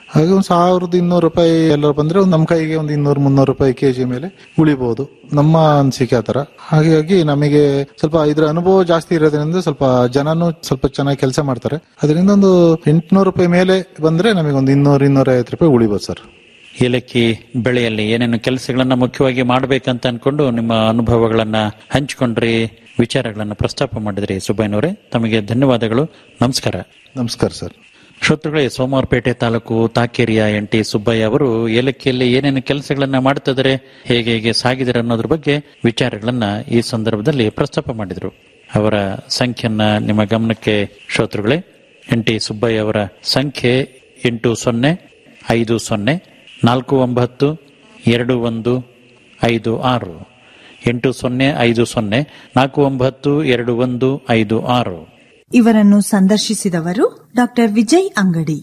ಹಾಗೆ ಒಂದು ಸಾವಿರದ ಇನ್ನೂರು ರೂಪಾಯಿ ಎಲ್ಲ ಬಂದ್ರೆ ಒಂದು ನಮ್ಮ ಕೈಗೆ ಒಂದು ಇನ್ನೂರು ಮುನ್ನೂರು ರೂಪಾಯಿ ಕೆಜಿ ಮೇಲೆ ಉಳಿಬಹುದು ನಮ್ಮ ಅನಿಸಿಕೆ ಆತರ ಹಾಗಾಗಿ ನಮಗೆ ಸ್ವಲ್ಪ ಇದ್ರ ಅನುಭವ ಜಾಸ್ತಿ ಇರೋದ್ರಿಂದ ಸ್ವಲ್ಪ ಜನನು ಸ್ವಲ್ಪ ಚೆನ್ನಾಗಿ ಕೆಲಸ ಮಾಡ್ತಾರೆ ಅದರಿಂದ ಒಂದು ಎಂಟುನೂರು ರೂಪಾಯಿ ಮೇಲೆ ಬಂದ್ರೆ ನಮಗೆ ಒಂದು ಇನ್ನೂರು ಇನ್ನೂರ ಐವತ್ತು ರೂಪಾಯಿ ಉಳಿಬೋದು ಸರ್ ಏಲಕ್ಕಿ ಬೆಳೆಯಲ್ಲಿ ಏನೇನು ಕೆಲಸಗಳನ್ನ ಮುಖ್ಯವಾಗಿ ಮಾಡಬೇಕಂತ ಅನ್ಕೊಂಡು ನಿಮ್ಮ ಅನುಭವಗಳನ್ನ ಹಂಚಿಕೊಂಡ್ರಿ ವಿಚಾರಗಳನ್ನ ಪ್ರಸ್ತಾಪ ಮಾಡಿದ್ರಿ ಸುಬ್ಬಯ್ಯನವರೇ ತಮಗೆ ಧನ್ಯವಾದಗಳು ನಮಸ್ಕಾರ ನಮಸ್ಕಾರ ಸರ್ ಶ್ರೋತೃಗಳೇ ಸೋಮವಾರಪೇಟೆ ತಾಲೂಕು ತಾಕೇರಿಯ ಎನ್ ಟಿ ಸುಬ್ಬಯ್ಯ ಅವರು ಏಲಕ್ಕಿಯಲ್ಲಿ ಏನೇನು ಕೆಲಸಗಳನ್ನ ಮಾಡ್ತಿದ್ದಾರೆ ಹೇಗೆ ಹೇಗೆ ಸಾಗಿದ್ದಾರೆ ಅನ್ನೋದ್ರ ಬಗ್ಗೆ ವಿಚಾರಗಳನ್ನ ಈ ಸಂದರ್ಭದಲ್ಲಿ ಪ್ರಸ್ತಾಪ ಮಾಡಿದ್ರು ಅವರ ಸಂಖ್ಯೆಯನ್ನ ನಿಮ್ಮ ಗಮನಕ್ಕೆ ಶ್ರೋತೃಗಳೇ ಎನ್ ಟಿ ಸುಬ್ಬಯ್ಯ ಅವರ ಸಂಖ್ಯೆ ಎಂಟು ಸೊನ್ನೆ ಐದು ಸೊನ್ನೆ ನಾಲ್ಕು ಒಂಬತ್ತು ಎರಡು ಒಂದು ಐದು ಆರು ಎಂಟು ಸೊನ್ನೆ ಐದು ಸೊನ್ನೆ ನಾಲ್ಕು ಒಂಬತ್ತು ಎರಡು ಒಂದು ಐದು ಆರು ಇವರನ್ನು ಸಂದರ್ಶಿಸಿದವರು ಡಾಕ್ಟರ್ ವಿಜಯ್ ಅಂಗಡಿ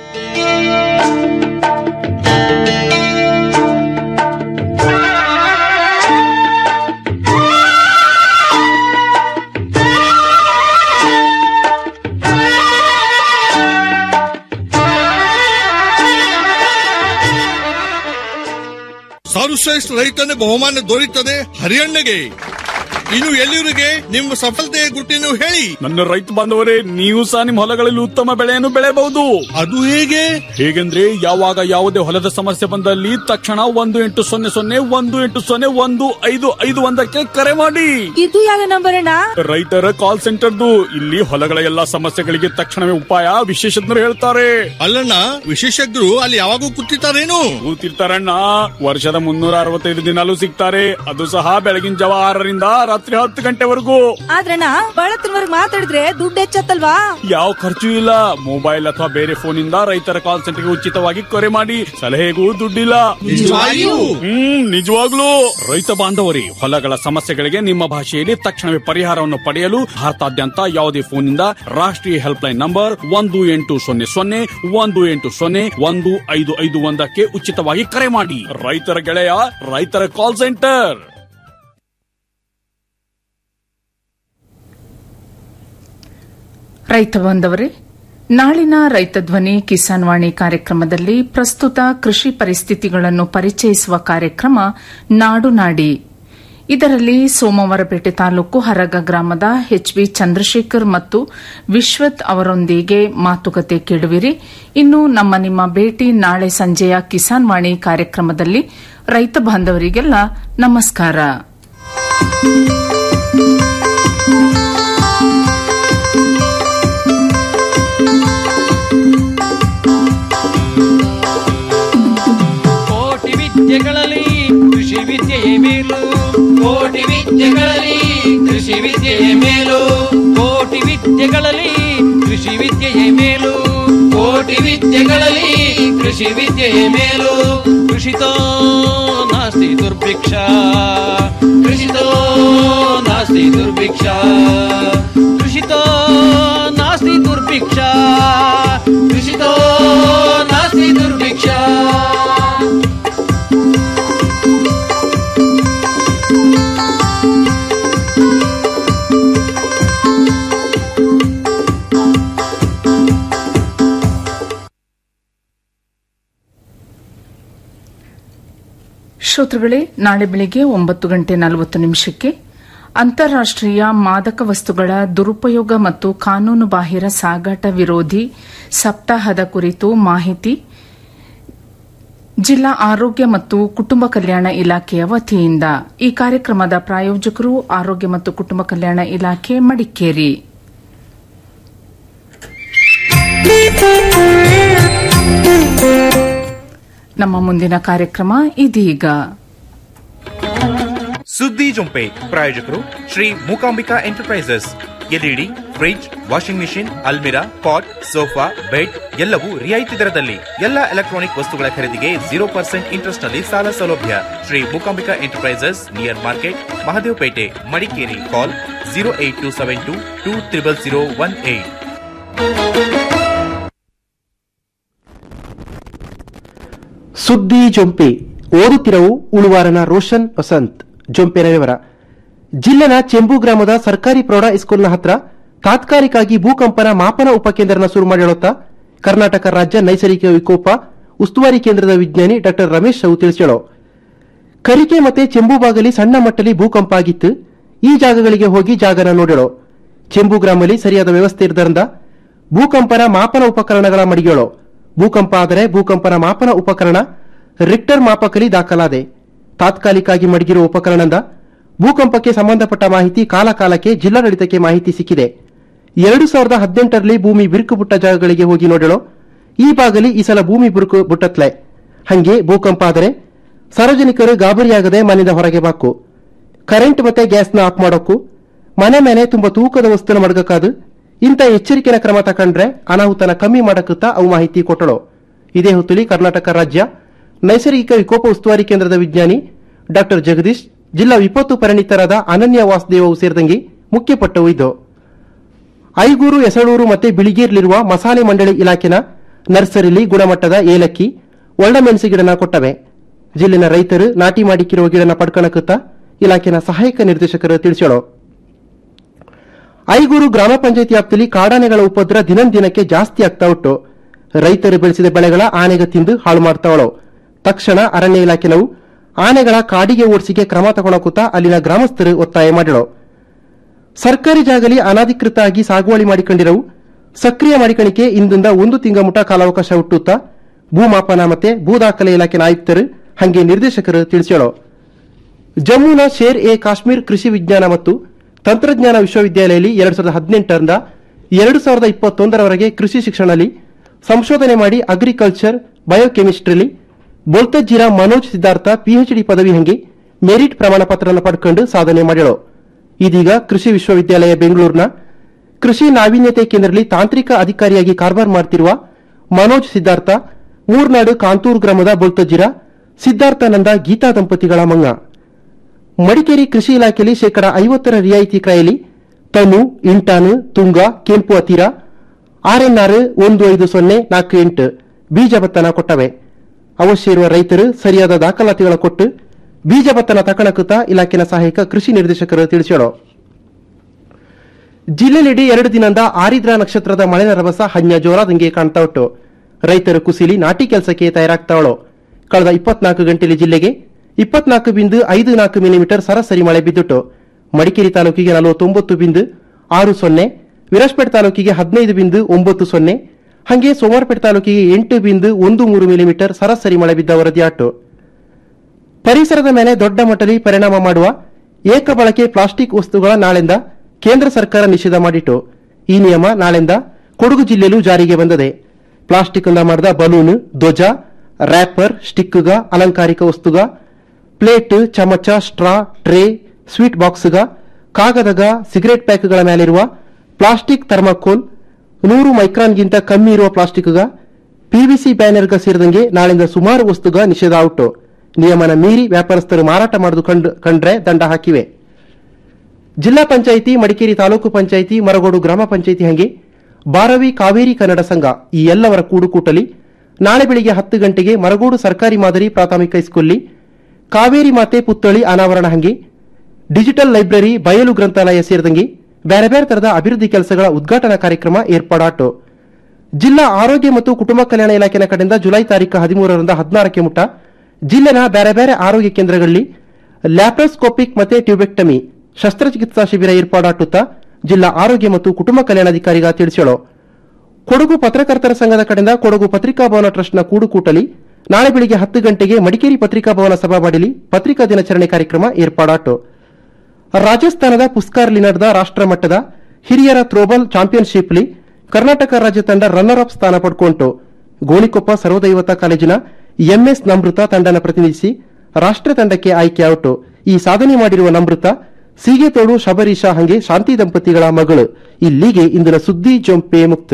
ಸರ್ವಶ್ರೇಷ್ಠ ರೈತನ ಬಹುಮಾನ ದೊರೆಯುತ್ತದೆ ಹರಿಯಣ್ಣಗೆ ಇನ್ನು ಎಲ್ಲಿವರಿಗೆ ನಿಮ್ಮ ಸಫಲತೆಯ ಗುಟ್ಟಿನ ಹೇಳಿ ನನ್ನ ರೈತ ಬಾಂಧವರೇ ನೀವು ಸಹ ನಿಮ್ಮ ಹೊಲಗಳಲ್ಲಿ ಉತ್ತಮ ಬೆಳೆಯನ್ನು ಬೆಳೆಯಬಹುದು ಅದು ಹೇಗೆ ಹೇಗೆಂದ್ರೆ ಯಾವಾಗ ಯಾವುದೇ ಹೊಲದ ಸಮಸ್ಯೆ ಬಂದಲ್ಲಿ ತಕ್ಷಣ ಒಂದು ಎಂಟು ಸೊನ್ನೆ ಸೊನ್ನೆ ಒಂದು ಎಂಟು ಸೊನ್ನೆ ಒಂದು ಐದು ಐದು ಒಂದಕ್ಕೆ ಕರೆ ಮಾಡಿ ಇದು ಯಾವ ನಂಬರ್ ಅಣ್ಣ ರೈತರ ಕಾಲ್ ಸೆಂಟರ್ದು ಇಲ್ಲಿ ಹೊಲಗಳ ಎಲ್ಲಾ ಸಮಸ್ಯೆಗಳಿಗೆ ತಕ್ಷಣವೇ ಉಪಾಯ ವಿಶೇಷಜ್ಞರು ಹೇಳ್ತಾರೆ ಅಲ್ಲಣ್ಣ ವಿಶೇಷಜ್ಞರು ಅಲ್ಲಿ ಯಾವಾಗೂ ಕೂತಿರ್ತಾರೇನು ಕೂತಿರ್ತಾರಣ್ಣ ವರ್ಷದ ಮುನ್ನೂರ ಅರವತ್ತೈದು ದಿನಾಲೂ ಸಿಗ್ತಾರೆ ಅದು ಸಹ ಬೆಳಗಿನ ಜಾವ ಆರರಿಂದ ರಾತ್ರಿ ಹತ್ತು ಗಂಟೆವರೆಗೂ ಆದ್ರಣ್ಣ ಬಳತ್ತಿನವರೆಗೆ ಮಾತಾಡಿದ್ರೆ ದುಡ್ಡು ಹೆಚ್ಚತ್ತಲ್ವಾ ಯಾವ ಖರ್ಚು ಇಲ್ಲ ಮೊಬೈಲ್ ಅಥವಾ ಬೇರೆ ಫೋನ್ ಇಂದ ರೈತರ ಕಾಲ್ ಸೆಂಟರ್ಗೆ ಉಚಿತವಾಗಿ ಕರೆ ಮಾಡಿ ಸಲಹೆಗೂ ದುಡ್ಡಿಲ್ಲ ನಿಜವಾಗಿಯೂ? ಹ್ಮ್ ನಿಜವಾಗ್ಲೂ ರೈತ ಬಾಂಧವರಿ ಹೊಲಗಳ ಸಮಸ್ಯೆಗಳಿಗೆ ನಿಮ್ಮ ಭಾಷೆಯಲ್ಲಿ ತಕ್ಷಣವೇ ಪರಿಹಾರವನ್ನು ಪಡೆಯಲು ಭಾರತಾದ್ಯಂತ ಯಾವುದೇ ಫೋನ್ ಇಂದ ರಾಷ್ಟ್ರೀಯ ಹೆಲ್ಪ್ ಲೈನ್ ನಂಬರ್ ಒಂದು ಎಂಟು ಸೊನ್ನೆ ಸೊನ್ನೆ ಒಂದು ಎಂಟು ಸೊನ್ನೆ ಒಂದು ಐದು ಐದು ಒಂದಕ್ಕೆ ಉಚಿತವಾಗಿ ಕರೆ ಮಾಡಿ ರೈತರ ಗೆಳೆಯ ರೈತರ ಕಾಲ್ ಸೆಂಟರ್ ರೈತ ಬಾಂಧವರೇ ನಾಳಿನ ರೈತ ಧ್ವನಿ ಕಿಸಾನ್ ವಾಣಿ ಕಾರ್ಯಕ್ರಮದಲ್ಲಿ ಪ್ರಸ್ತುತ ಕೃಷಿ ಪರಿಸ್ಥಿತಿಗಳನ್ನು ಪರಿಚಯಿಸುವ ಕಾರ್ಯಕ್ರಮ ನಾಡು ನಾಡಿ ಇದರಲ್ಲಿ ಸೋಮವಾರಪೇಟೆ ತಾಲೂಕು ಹರಗ ಗ್ರಾಮದ ಎಚ್ಬಿ ಚಂದ್ರಶೇಖರ್ ಮತ್ತು ವಿಶ್ವತ್ ಅವರೊಂದಿಗೆ ಮಾತುಕತೆ ಕೇಳುವಿರಿ ಇನ್ನು ನಮ್ಮ ನಿಮ್ಮ ಭೇಟಿ ನಾಳೆ ಸಂಜೆಯ ಕಿಸಾನ್ ವಾಣಿ ಕಾರ್ಯಕ್ರಮದಲ್ಲಿ ರೈತ ಬಾಂಧವರಿಗೆಲ್ಲ ನಮಸ್ಕಾರ ಕೋಟಿ ವಿದ್ಯೆಗಳಲ್ಲಿ ಕೃಷಿ ವಿದ್ಯೆಯೇ ಮೇಲು ಕೋಟಿ ವಿದ್ಯೆಗಳಲ್ಲಿ ಕೃಷಿ ವಿದ್ಯೆಯೇ ಮೇಲು ಕೋಟಿ ವಿದ್ಯೆಗಳಲ್ಲಿ ಕೃಷಿ ವಿದ್ಯೆಯೇ ಮೇಲು ಕೋಟಿ ವಿದ್ಯೆಗಳಲ್ಲಿ ಕೃಷಿ ವಿದ್ಯೆಯೇ ಮೇಲು ಕೃಷಿತೋ ನಾಸ್ತಿ ದುರ್ಭಿಕ್ಷ ಕೃಷಿತೋ ನಾಸ್ತಿ ದುರ್ಭಿಕ್ಷ ಕೃಷಿತೋ ನಾಸ್ತಿ ದುರ್ಭಿಕ್ಷ ಕೃಷಿತೋ ನಾಸ್ತಿ ದುರ್ಭಿಕ್ಷ ಶ್ರೋತೃಗಳೇ ನಾಳೆ ಬೆಳಿಗ್ಗೆ ಒಂಬತ್ತು ಗಂಟೆ ನಲವತ್ತು ನಿಮಿಷಕ್ಕೆ ಅಂತಾರಾಷ್ಟೀಯ ಮಾದಕ ವಸ್ತುಗಳ ದುರುಪಯೋಗ ಮತ್ತು ಕಾನೂನು ಬಾಹಿರ ಸಾಗಾಟ ವಿರೋಧಿ ಸಪ್ತಾಹದ ಕುರಿತು ಮಾಹಿತಿ ಜಿಲ್ಲಾ ಆರೋಗ್ಯ ಮತ್ತು ಕುಟುಂಬ ಕಲ್ಯಾಣ ಇಲಾಖೆಯ ವತಿಯಿಂದ ಈ ಕಾರ್ಯಕ್ರಮದ ಪ್ರಾಯೋಜಕರು ಆರೋಗ್ಯ ಮತ್ತು ಕುಟುಂಬ ಕಲ್ಯಾಣ ಇಲಾಖೆ ಮಡಿಕೇರಿ ನಮ್ಮ ಮುಂದಿನ ಕಾರ್ಯಕ್ರಮ ಇದೀಗ ಸುದ್ದಿ ಜೊಂಪೆ ಪ್ರಾಯೋಜಕರು Shri Mookambika enterprises LED fridge washing machine ಅಲ್ಮಿರಾ ಪಾಟ್ ಸೋಫಾ ಬೆಡ್ ಎಲ್ಲವೂ ರಿಯಾಯಿತಿ ದರದಲ್ಲಿ ಎಲ್ಲ ಎಲೆಕ್ಟ್ರಾನಿಕ್ ವಸ್ತುಗಳ ಖರೀದಿಗೆ ಜೀರೋ ಪರ್ಸೆಂಟ್ ಇಂಟ್ರೆಸ್ಟ್ ನಲ್ಲಿ ಸಾಲ ಸೌಲಭ್ಯ Shri Mookambika enterprises near market Mahadevpet Madikeri call zero eight two seven two two triple zero one eight ಸುದ್ದಿ ಜೊಂಪೆ ಓದುತ್ತಿರವು ಉಳುವಾರನ ರೋಷನ್ ವಸಂತ್ ಜೊಂಪೆನ ವಿವರ ಜಿಲ್ಲೆನ ಚೆಂಬು ಗ್ರಾಮದ ಸರ್ಕಾರಿ ಪ್ರೌಢ ಹೈಸ್ಕೂಲ್ನ ಹತ್ರ ತಾತ್ಕಾಲಿಕವಾಗಿ ಭೂಕಂಪನ ಮಾಪನ ಉಪಕೇಂದ್ರನ ಶುರು ಮಾಡಿರುತ್ತಾ ಕರ್ನಾಟಕ ರಾಜ್ಯ ನೈಸರ್ಗಿಕ ವಿಕೋಪ ಉಸ್ತುವಾರಿ ಕೇಂದ್ರದ ವಿಜ್ಞಾನಿ ಡಾ ರಮೇಶ್ ಅವು ತಿಳಿಸ್ಯಾಳು ಕರಿಕೆ ಮತ್ತೆ ಚೆಂಬು ಬಾಗಲಿ ಸಣ್ಣ ಮಟ್ಟಲಿ ಭೂಕಂಪ ಆಗಿತ್ತು ಈ ಜಾಗಗಳಿಗೆ ಹೋಗಿ ಜಾಗನ ನೋಡಳು ಚೆಂಬು ಗ್ರಾಮಲ್ಲಿ ಸರಿಯಾದ ವ್ಯವಸ್ಥೆ ಇರದರಿಂದ ಭೂಕಂಪನ ಮಾಪನ ಉಪಕರಣಗಳ ಮಡಿಗಳು ಭೂಕಂಪ ಆದರೆ ಭೂಕಂಪನ ಮಾಪನ ಉಪಕರಣ ರಿಕ್ಟರ್ ಮಾಪಕಲಿ ದಾಖಲಾದೆ ತಾತ್ಕಾಲಿಕವಾಗಿ ಮಡಗಿರುವ ಉಪಕರಣದಿಂದ ಭೂಕಂಪಕ್ಕೆ ಸಂಬಂಧಪಟ್ಟ ಮಾಹಿತಿ ಕಾಲ ಕಾಲಕ್ಕೆ ಜಿಲ್ಲಾಡಳಿತಕ್ಕೆ ಮಾಹಿತಿ ಸಿಕ್ಕಿದೆ ಎರಡು ಸಾವಿರದ ಹದಿನೆಂಟರಲ್ಲಿ ಭೂಮಿ ಬಿರುಕು ಬಿಟ್ಟ ಜಾಗಗಳಿಗೆ ಹೋಗಿ ನೋಡಲು ಈ ಭಾಗಲಿ ಈ ಸಲ ಭೂಮಿ ಬಿರುಕು ಬಿಟ್ಟತ್ಲೆ ಹಂಗೆ ಭೂಕಂಪ ಆದರೆ ಸಾರ್ವಜನಿಕರು ಗಾಬರಿಯಾಗದೆ ಮನೆಯಿಂದ ಹೊರಗೆ ಬಾಕು ಕರೆಂಟ್ ಮತ್ತೆ ಗ್ಯಾಸ್ನ ಆಫ್ ಮಾಡೋಕು ಮನೆ ಮೇಲೆ ತುಂಬಾ ತೂಕದ ವಸ್ತುನ ಮಡಗಕ್ಕಾದು ಇಂಥ ಎಚ್ಚರಿಕೆನ ಕ್ರಮ ತಕೊಂಡ್ರೆ ಅನಾಹುತನ ಕಮ್ಮಿ ಮಾಡಕುತ್ತಾ ಅವು ಮಾಹಿತಿ ಕೊಟ್ಟಳು ಇದೇ ಹೊತ್ತುಲಿ ಕರ್ನಾಟಕ ರಾಜ್ಯ ನೈಸರ್ಗಿಕ ವಿಕೋಪ ಉಸ್ತುವಾರಿ ಕೇಂದ್ರದ ವಿಜ್ಞಾನಿ ಡಾ ಜಗದೀಶ್ ಜಿಲ್ಲಾ ವಿಪತ್ತು ಪರಿಣಿತರಾದ ಅನನ್ಯ ವಾಸುದೇವವು ಸೇರಿದಂಗೆ ಮುಖ್ಯಪಟ್ಟವು ಇದ್ದು ಐಗೂರು ಎಸಳೂರು ಮತ್ತೆ ಬಿಳಿಗೇರ್ಲಿರುವ ಮಸಾಲೆ ಮಂಡಳಿ ಇಲಾಖೆನ ನರ್ಸರಿಲಿ ಗುಣಮಟ್ಟದ ಏಲಕ್ಕಿ ಒಳ್ಳಮೆಣಸು ಗಿಡನ ಕೊಟ್ಟವೆ ಜಿಲ್ಲೆನ ರೈತರು ನಾಟಿ ಮಾಡಿಕ್ಕಿರುವ ಗಿಡನ ಪಡ್ಕಣಕುತ್ತ ಇಲಾಖೆನ ಸಹಾಯಕ ನಿರ್ದೇಶಕರು ತಿಳಿಸೋಳು ಐಗೂರು ಗ್ರಾಮ ಪಂಚಾಯತಿ ವ್ಯಾಪ್ತಿಯಲ್ಲಿ ಕಾಡಾನೆಗಳ ಉಪದ್ರ ದಿನಂದಿನಕ್ಕೆ ಜಾಸ್ತಿ ಆಗ್ತಾ ಉಂಟು ರೈತರು ಬೆಳೆಸಿದ ಬೆಳೆಗಳ ಆನೆಗೆ ತಿಂದು ಹಾಳು ಮಾಡ್ತಾವಳು ತಕ್ಷಣ ಅರಣ್ಯ ಇಲಾಖೆನವು ಆನೆಗಳ ಕಾಡಿಗೆ ಓಡಿಸಿಗೆ ಕ್ರಮ ತಗೊಳಕುತ್ತ ಅಲ್ಲಿನ ಗ್ರಾಮಸ್ಥರು ಒತ್ತಾಯ ಮಾಡಿಳು ಸರ್ಕಾರಿ ಜಾಗಲಿ ಅನಾಧಿಕೃತ ಆಗಿ ಸಾಗುವಳಿ ಮಾಡಿಕೊಂಡಿರವು ಸಕ್ರಿಯ ಮಾಡಿಕಣಿಕೆ ಇಂದಿಂದ ಒಂದು ತಿಂಗಳ ಮುಟ ಕಾಲಾವಕಾಶ ಹುಟ್ಟುತ್ತಾ ಭೂಮಾಪನ ಮತ್ತೆ ಭೂ ದಾಖಲೆ ಇಲಾಖೆನ ಆಯುಕ್ತರು ಹಂಗೆ ನಿರ್ದೇಶಕರು ತಿಳಿಸೋಳು ಜಮ್ಮುನ ಶೇರ್ ಎ ಕಾಶ್ಮೀರ್ ಕೃಷಿ ವಿಜ್ಞಾನ ಮತ್ತು ತಂತ್ರಜ್ಞಾನ ವಿಶ್ವವಿದ್ಯಾಲಯದಲ್ಲಿ ಎರಡು ಸಾವಿರದ ಹದಿನೆಂಟರಿಂದ ಎರಡು ಸಾವಿರದ ಇಪ್ಪತ್ತೊಂದರವರೆಗೆ ಕೃಷಿ ಶಿಕ್ಷಣದಲ್ಲಿ ಸಂಶೋಧನೆ ಮಾಡಿ ಅಗ್ರಿಕಲ್ಚರ್ ಬಯೋಕೆಮಿಸ್ಟ್ರಿಲಿ ಬೋಲ್ತಜ್ಜಿರ ಮನೋಜ್ ಸಿದ್ಧಾರ್ಥ ಪಿಎಚ್ಡಿ ಪದವಿ ಹಂಗೆ ಮೆರಿಟ್ ಪ್ರಮಾಣ ಪತ್ರವನ್ನು ಪಡ್ಕೊಂಡು ಸಾಧನೆ ಮಾಡಿಳು ಇದೀಗ ಕೃಷಿ ವಿಶ್ವವಿದ್ಯಾಲಯ ಬೆಂಗಳೂರಿನ ಕೃಷಿ ನಾವೀನ್ಯತೆ ಕೇಂದ್ರದಲ್ಲಿ ತಾಂತ್ರಿಕ ಅಧಿಕಾರಿಯಾಗಿ ಕಾರ್ಬಾರ್ ಮಾಡ್ತಿರುವ ಮನೋಜ್ ಸಿದ್ಧಾರ್ಥ ಮೂರ್ನಾಡು ಕಾಂತೂರು ಗ್ರಾಮದ ಬೋಲ್ತಜ್ಜಿರ ಸಿದ್ಧಾರ್ಥಾನಂದ ಗೀತಾ ದಂಪತಿಗಳ ಮಂಗ ಮಡಿಕೇರಿ ಕೃಷಿ ಇಲಾಖೆಯಲ್ಲಿ ಶೇಕಡ ಐವತ್ತರ ರಿಯಾಯಿತಿ ಕ್ರಯಲ್ಲಿ ತನು ಇಂಟಾನು ತುಂಗ ಕೆಂಪು ಅತೀರ ಆರ್ಎನ್ಆರ್ ಒಂದು ಐದು ಸೊನ್ನೆ ನಾಲ್ಕು ಎಂಟು ಬೀಜ ಭತ್ತನ ಕೊಟ್ಟವೆ ಅವಶ್ಯ ಇರುವ ರೈತರು ಸರಿಯಾದ ದಾಖಲಾತಿಗಳ ಕೊಟ್ಟು ಬೀಜ ಭತ್ತನ ತಕಣಕುತ್ತ ಇಲಾಖೆನ ಸಹಾಯಕ ಕೃಷಿ ನಿರ್ದೇಶಕರು ತಿಳಿಸೋಳು ಜಿಲ್ಲೆಯೆಡೆ ಎರಡು ದಿನದಿಂದ ಆರಿದ್ರ ನಕ್ಷತ್ರದ ಮಳೆನ ರಭಸ ಹನ್ಯ ಜೋರಾದಂಗೆ ಕಾಣ್ತಾ ಉಂಟು ರೈತರು ಕುಸಿಲಿ ನಾಟಿ ಕೆಲಸಕ್ಕೆ ತಯಾರಾಗ್ತಾವಳು ಕಳೆದ ಇಪ್ಪತ್ನಾಲ್ಕು ಗಂಟೆಯಲ್ಲಿ ಜಿಲ್ಲೆಗೆ ಇಪ್ಪತ್ನಾಲ್ಕು ಬಿಂದು ಐದು ನಾಲ್ಕು ಮಿಲಿಮೀಟರ್ ಸರಾಸರಿ ಮಳೆ ಬಿದ್ದುಟ್ಟು ಮಡಿಕೇರಿ ತಾಲೂಕಿಗೆ ನಲವತ್ತೊಂಬತ್ತು ಬಿಂದು ಆರು ಸೊನ್ನೆ ವಿರಾಜಪೇಟೆ ತಾಲೂಕಿಗೆ ಹದಿನೈದು ಬಿಂದು ಒಂಬತ್ತು ಸೊನ್ನೆ ಹಾಗೆ ಸೋಮವಾರಪೇಟೆ ತಾಲೂಕಿಗೆ ಎಂಟು ಬಿಂದು ಒಂದು ಮೂರು ಮಿಲಿಮೀಟರ್ ಸರಾಸರಿ ಮಳೆ ಬಿದ್ದ ವರದಿಯಾಟು ಪರಿಸರದ ಮೇಲೆ ದೊಡ್ಡ ಮಟ್ಟದಲ್ಲಿ ಪರಿಣಾಮ ಮಾಡುವ ಏಕ ಬಳಕೆ ಪ್ಲಾಸ್ಟಿಕ್ ವಸ್ತುಗಳ ನಾಳೆಂದ ಕೇಂದ್ರ ಸರ್ಕಾರ ನಿಷೇಧ ಮಾಡಿತು ಈ ನಿಯಮ ನಾಳೆಂದ ಕೊಡಗು ಜಿಲ್ಲೆಯಲ್ಲೂ ಜಾರಿಗೆ ಬಂದಿದೆ ಪ್ಲಾಸ್ಟಿಕ್ ಇಂದ ಮಾಡಿದ ಬಲೂನ್ ಧ್ವಜ ರ್ಯಾಪರ್ ಸ್ಟಿಕ್ಗ ಅಲಂಕಾರಿಕ ವಸ್ತುಗ ಪ್ಲೇಟ್ ಚಮಚ ಸ್ಟ್ರಾ ಟ್ರೇ ಸ್ವೀಟ್ ಬಾಕ್ಸ್ಗ ಕಾಗದಗ ಸಿಗರೆಟ್ ಪ್ಯಾಕ್ಗಳ ಮೇಲಿರುವ ಪ್ಲಾಸ್ಟಿಕ್ ಥರ್ಮಾಕೋಲ್ ನೂರು ಮೈಕ್ರಾನ್ಗಿಂತ ಕಮ್ಮಿ ಇರುವ ಪ್ಲಾಸ್ಟಿಕ್ಗ ಪಿವಿಸಿ ಬ್ಯಾನರ್ಗ ಸೇರಿದಂಗೆ ನಾಳಿಂದ ಸುಮಾರು ವಸ್ತುಗ ನಿಷೇಧ ಔಟು ನಿಯಮನ ಮೀರಿ ವ್ಯಾಪಾರಸ್ಥರು ಮಾರಾಟ ಮಾಡುದು ಕಂಡು ಕಂಡ್ರೆ ದಂಡ ಹಾಕಿವೆ ಜಿಲ್ಲಾ ಪಂಚಾಯಿತಿ ಮಡಿಕೇರಿ ತಾಲೂಕು ಪಂಚಾಯಿತಿ ಮರಗೋಡು ಗ್ರಾಮ ಪಂಚಾಯಿತಿ ಹಂಗೆ ಬಾರವಿ ಕಾವೇರಿ ಕನ್ನಡ ಸಂಘ ಈ ಎಲ್ಲವರ ಕೂಡುಕೂಟಲಿ ನಾಳೆ ಬೆಳಿಗ್ಗೆ ಹತ್ತು ಗಂಟೆಗೆ ಮರಗೋಡು ಸರ್ಕಾರಿ ಮಾದರಿ ಪ್ರಾಥಮಿಕ ಹೈಸ್ಕೂಲ್ಲಿ ಕಾವೇರಿ ಮಾತೆ ಪುತ್ಥಳಿ ಅನಾವರಣ ಹಂಗೆ ಡಿಜಿಟಲ್ ಲೈಬ್ರರಿ ಬಯಲು ಗ್ರಂಥಾಲಯ ಸೇರಿದಂಗೆ ಬೇರೆ ಬೇರೆ ತರದ ಅಭಿವೃದ್ಧಿ ಕೆಲಸಗಳ ಉದ್ಘಾಟನಾ ಕಾರ್ಯಕ್ರಮ ಏರ್ಪಾಡಾಟು ಜಿಲ್ಲಾ ಆರೋಗ್ಯ ಮತ್ತು ಕುಟುಂಬ ಕಲ್ಯಾಣ ಇಲಾಖೆನ ಕಡೆಯಿಂದ ಜುಲೈ ತಾರೀಕು ಹದಿಮೂರರಿಂದ ಹದಿನಾರಕ್ಕೆ ಮುಟ ಜಿಲ್ಲೆನ ಬೇರೆ ಬೇರೆ ಆರೋಗ್ಯ ಕೇಂದ್ರಗಳಲ್ಲಿ ಲ್ಯಾಪ್ರೋಸ್ಕೋಪಿಕ್ ಮತ್ತೆ ಟ್ಯೂಬೆಕ್ಟಮಿ ಶಸ್ತ್ರಚಿಕಿತ್ಸಾ ಶಿಬಿರ ಏರ್ಪಾಡಾಟುತ್ತಾ ಜಿಲ್ಲಾ ಆರೋಗ್ಯ ಮತ್ತು ಕುಟುಂಬ ಕಲ್ಯಾಣಾಧಿಕಾರಿಗ ತಿಳಿಸೋಳು ಕೊಡಗು ಪತ್ರಕರ್ತರ ಸಂಘದ ಕಡೆಯಿಂದ ಕೊಡಗು ಪತ್ರಿಕಾ ಭವನ ಟ್ರಸ್ಟ್ನ ಕೂಡುಕೂಟಲಿ ನಾಳೆ ಬೆಳಿಗ್ಗೆ ಹತ್ತು ಗಂಟೆಗೆ ಮಡಿಕೇರಿ ಪತ್ರಿಕಾ ಭವನ ಸಭಾವಾಡಿಲಿ ಪತ್ರಿಕಾ ದಿನಾಚರಣೆ ಕಾರ್ಯಕ್ರಮ ಏರ್ಪಾಡಾಟು ರಾಜಸ್ಥಾನದ ಪುಸ್ಕಾರ್ಲಿ ನಡೆದ ರಾಷ್ಟ್ರಮಟ್ಟದ ಹಿರಿಯರ ಥ್ರೋಬಾಲ್ ಚಾಂಪಿಯನ್ಶಿಪ್ಲಿ ಕರ್ನಾಟಕ ರಾಜ್ಯ ತಂಡ ರನ್ನರ್ ಅಪ್ ಸ್ಥಾನ ಪಡ್ಕೊಂಟು ಗೋಣಿಕೊಪ್ಪ ಸರ್ವದೈವತ ಕಾಲೇಜಿನ ಎಂಎಸ್ ನಮೃತ ತಂಡನ ಪ್ರತಿನಿಧಿಸಿ ರಾಷ್ಟ್ರ ತಂಡಕ್ಕೆ ಆಯ್ಕೆಯಾಯಿತು ಈ ಸಾಧನೆ ಮಾಡಿರುವ ನಮೃತ ಸೀಗೆತೋಡು ಶಬರೀಶ ಹಂಗೆ ಶಾಂತಿ ದಂಪತಿಗಳ ಮಗಳು ಇಲ್ಲಿಗೆ ಇಂದಿನ ಸುದ್ದಿ ಜೊಂಪೆ ಮುಕ್ತ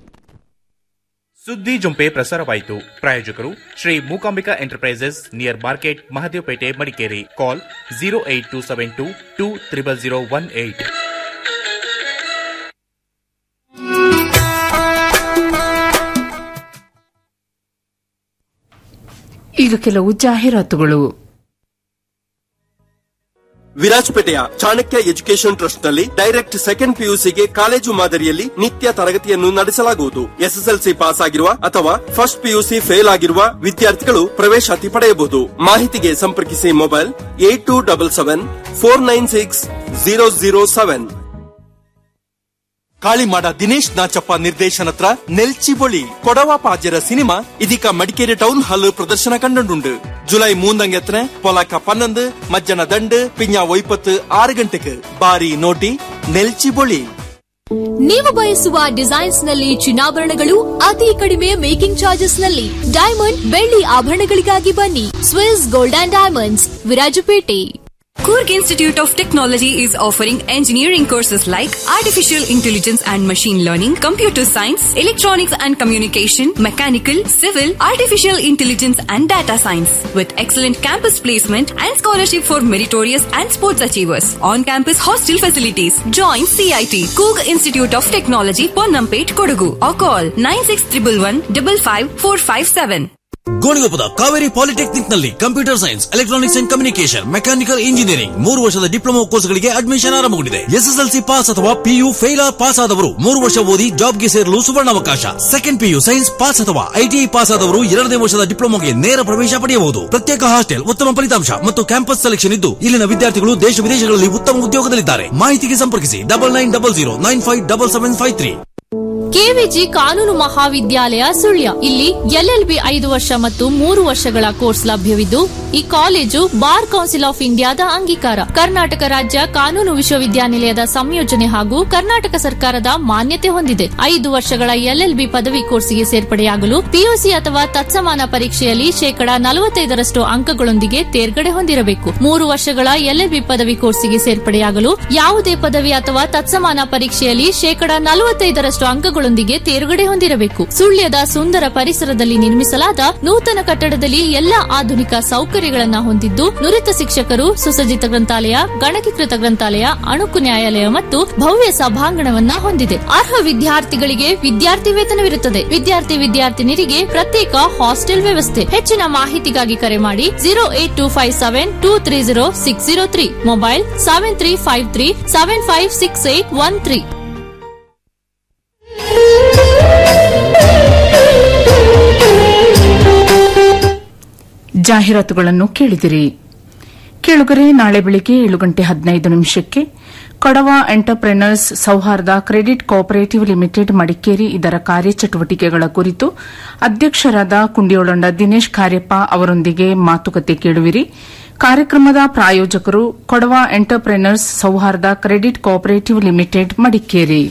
ಸುದ್ದಿ ಜೊಂಪೆ ಪ್ರಸಾರವಾಯಿತು ಪ್ರಾಯೋಜಕರು Shri Mookambika enterprises near market Mahadevpet Madikeri call zero eight two seven two two triple zero one eight ಈಗ ಕೆಲವು ಜಾಹೀರಾತುಗಳು ವಿರಾಜಪೇಟೆಯ ಚಾಣಕ್ಯ ಎಜುಕೇಶನ್ ಟ್ರಸ್ಟ್ ನಲ್ಲಿ ಡೈರೆಕ್ಟ್ ಸೆಕೆಂಡ್ ಪಿಯುಸಿಗೆ ಕಾಲೇಜು ಮಾದರಿಯಲ್ಲಿ ನಿತ್ಯ ತರಗತಿಯನ್ನು ನಡೆಸಲಾಗುವುದು ಎಸ್ಎಸ್ಎಲ್ಸಿ ಪಾಸ್ ಆಗಿರುವ ಅಥವಾ ಫಸ್ಟ್ ಪಿಯುಸಿ ಫೇಲ್ ಆಗಿರುವ ವಿದ್ಯಾರ್ಥಿಗಳು ಪ್ರವೇಶಾತಿ ಪಡೆಯಬಹುದು ಮಾಹಿತಿಗೆ ಸಂಪರ್ಕಿಸಿ mobile eight two double seven four nine six zero zero seven Kalimada Dinesh Nachappa ನಿರ್ದೇಶನತ್ರ ನೆಲ್ಚಿ ಬೊಳಿ ಕೊಡವ ಪಾಜರ ಸಿನಿಮಾ ಇದೀಗ ಮಡಿಕೇರಿ ಟೌನ್ ಹಾಲ್ ಪ್ರದರ್ಶನ ಕಂಡುಂಡು ಜುಲೈ ಮೂಂದಂಗೆತ್ನೆ ಪೊಲಕ ಪನ್ನೊಂದು ಮಜ್ಜನ ದಂಡು ಪಿಂಜ ಒಯ್ಪತ್ತು ಆರು ಗಂಟೆಗೆ ಬಾರಿ ನೋಟಿ ನೆಲ್ಚಿ ಬೊಳಿ ನೀವು ಬಯಸುವ ಡಿಸೈನ್ಸ್ ನಲ್ಲಿ ಚಿನ್ನಾಭರಣಗಳು ಅತಿ ಕಡಿಮೆ ಮೇಕಿಂಗ್ ಚಾರ್ಜಸ್ ನಲ್ಲಿ ಡೈಮಂಡ್ ಬೆಳ್ಳಿ ಆಭರಣಗಳಿಗಾಗಿ ಬನ್ನಿ Swiss gold and diamonds Virajpet Kurg Institute of Technology is offering engineering courses like Artificial Intelligence and Machine Learning, Computer Science, Electronics and Communication, Mechanical, Civil, Artificial Intelligence and Data Science with excellent campus placement and scholarship for meritorious and sports achievers. On-campus hostel facilities. Join CIT, Kurg Institute of Technology, Ponnampet, Kodagu or call 9611 55457. ಗೋಣಿಗೊಪ್ಪದ Kaveri polytechnic ನಲ್ಲಿ computer science electronics and communication mechanical engineering ಮೂರು ವರ್ಷದ diploma ಕೋರ್ಸ್ಗಳಿಗೆ admission ಆರಂಭಗೊಂಡಿದೆ SSLC pass ಅಥವಾ PU fail pass ಆದವರು ಮೂರು ವರ್ಷ ಓದಿ ಜಾಬ್ಗೆ ಸೇರಲು ಸುವರ್ಣಾವಕಾಶ ಸೆಕೆಂಡ್ ಪಿಯು ಸೈನ್ಸ್ ಪಾಸ್ ಅಥವಾ ಐಟಿಐ ಪಾಸ್ ಆದವರು ಎರಡನೇ ವರ್ಷದ ಡಿಪ್ಲೊಮಾಗೆ ನೇರ ಪ್ರವೇಶ ಪಡೆಯಬಹುದು ಪ್ರತ್ಯೇಕ ಹಾಸ್ಟೆಲ್ ಉತ್ತಮ ಫಲಿತಾಂಶ ಮತ್ತು ಕ್ಯಾಂಪಸ್ ಸೆಲೆಕ್ಷನ್ ಇದ್ದು ಇಲ್ಲಿನ ವಿದ್ಯಾರ್ಥಿಗಳು ದೇಶ ವಿದೇಶಗಳಲ್ಲಿ ಉತ್ತಮ ಉದ್ಯೋಗದಲ್ಲಿದ್ದಾರೆ ಮಾಹಿತಿಗೆ ಸಂಪರ್ಕಿಸಿ double nine double zero nine five double seven five three KVG ಕಾನೂನು ಮಹಾವಿದ್ಯಾಲಯ ಸುಳ್ಯ ಇಲ್ಲಿ ಎಲ್ಎಲ್ಬಿ ಐದು ವರ್ಷ ಮತ್ತು ಮೂರು ವರ್ಷಗಳ ಕೋರ್ಸ್ ಲಭ್ಯವಿದ್ದು ಈ ಕಾಲೇಜು ಬಾರ್ ಕೌನ್ಸಿಲ್ ಆಫ್ ಇಂಡಿಯಾದ ಅಂಗೀಕಾರ ಕರ್ನಾಟಕ ರಾಜ್ಯ ಕಾನೂನು ವಿಶ್ವವಿದ್ಯಾನಿಲಯದ ಸಂಯೋಜನೆ ಹಾಗೂ ಕರ್ನಾಟಕ ಸರ್ಕಾರದ ಮಾನ್ಯತೆ ಹೊಂದಿದೆ ಐದು ವರ್ಷಗಳ ಎಲ್ಎಲ್ಬಿ ಪದವಿ ಕೋರ್ಸ್ಗೆ ಸೇರ್ಪಡೆಯಾಗಲು ಪಿಯುಸಿ ಅಥವಾ ತತ್ಸಮಾನ ಪರೀಕ್ಷೆಯಲ್ಲಿ ಶೇಕಡಾ ನಲವತ್ತೈದರಷ್ಟು ಅಂಕಗಳೊಂದಿಗೆ ತೇರ್ಗಡೆ ಹೊಂದಿರಬೇಕು ಮೂರು ವರ್ಷಗಳ ಎಲ್ಎಲ್ಬಿ ಪದವಿ ಕೋರ್ಸ್ಗೆ ಸೇರ್ಪಡೆಯಾಗಲು ಯಾವುದೇ ಪದವಿ ಅಥವಾ ತತ್ಸಮಾನ ಪರೀಕ್ಷೆಯಲ್ಲಿ ಶೇಕಡಾ ನಲವತ್ತೈದರಷ್ಟು ಅಂಕಗಳೊಂದಿಗೆ ತೇರ್ಗಡೆ ಹೊಂದಿರಬೇಕು ಸುಳ್ಯದ ಸುಂದರ ಪರಿಸರದಲ್ಲಿ ನಿರ್ಮಿಸಲಾದ ನೂತನ ಕಟ್ಟಡದಲ್ಲಿ ಎಲ್ಲಾ ಆಧುನಿಕ ಸೌಕರ್ಯಗಳನ್ನ ಹೊಂದಿದ್ದು ನುರಿತ ಶಿಕ್ಷಕರು ಸುಸಜ್ಜಿತ ಗ್ರಂಥಾಲಯ ಗಣಕೀಕೃತ ಗ್ರಂಥಾಲಯ ಅಣುಕು ನ್ಯಾಯಾಲಯ ಮತ್ತು ಭವ್ಯ ಸಭಾಂಗಣವನ್ನ ಹೊಂದಿದೆ ಅರ್ಹ ವಿದ್ಯಾರ್ಥಿಗಳಿಗೆ ವಿದ್ಯಾರ್ಥಿ ವೇತನವಿರುತ್ತದೆ ವಿದ್ಯಾರ್ಥಿ ವಿದ್ಯಾರ್ಥಿನಿಯರಿಗೆ ಪ್ರತ್ಯೇಕ ಹಾಸ್ಟೆಲ್ ವ್ಯವಸ್ಥೆ ಹೆಚ್ಚಿನ ಮಾಹಿತಿಗಾಗಿ ಕರೆ ಮಾಡಿ zero eight two five seven two three zero six zero three mobile seven three five three seven five six eight one three ಜಾಹೀರಾತುಗಳನ್ನು ಕೇಳಿದಿರಿ ಕೇಳುಗರೆ ನಾಳೆ ಬೆಳಿಗ್ಗೆ ಏಳು ಗಂಟೆ ಹದಿನೈದು ನಿಮಿಷಕ್ಕೆ ಕೊಡವ ಎಂಟರ್ಪ್ರೆನರ್ಸ್ ಸೌಹಾರ್ದ ಕ್ರೆಡಿಟ್ ಕೋಆಪರೇಟಿವ್ ಲಿಮಿಟೆಡ್ ಮಡಿಕೇರಿ ಇದರ ಕಾರ್ಯಚಟುವಟಿಕೆಗಳ ಕುರಿತು ಅಧ್ಯಕ್ಷರಾದ ಕುಂಡಿಯೋಳಂಡ ದಿನೇಶ್ ಕಾರ್ಯಪ್ಪ ಅವರೊಂದಿಗೆ ಮಾತುಕತೆ ಕೇಳುವಿರಿ ಕಾರ್ಯಕ್ರಮದ ಪ್ರಾಯೋಜಕರು ಕೊಡವ ಎಂಟರ್ಪ್ರೆನರ್ಸ್ ಸೌಹಾರ್ದ ಕ್ರೆಡಿಟ್ ಕೋಆಪರೇಟಿವ್ ಲಿಮಿಟೆಡ್ ಮಡಿಕೇರಿ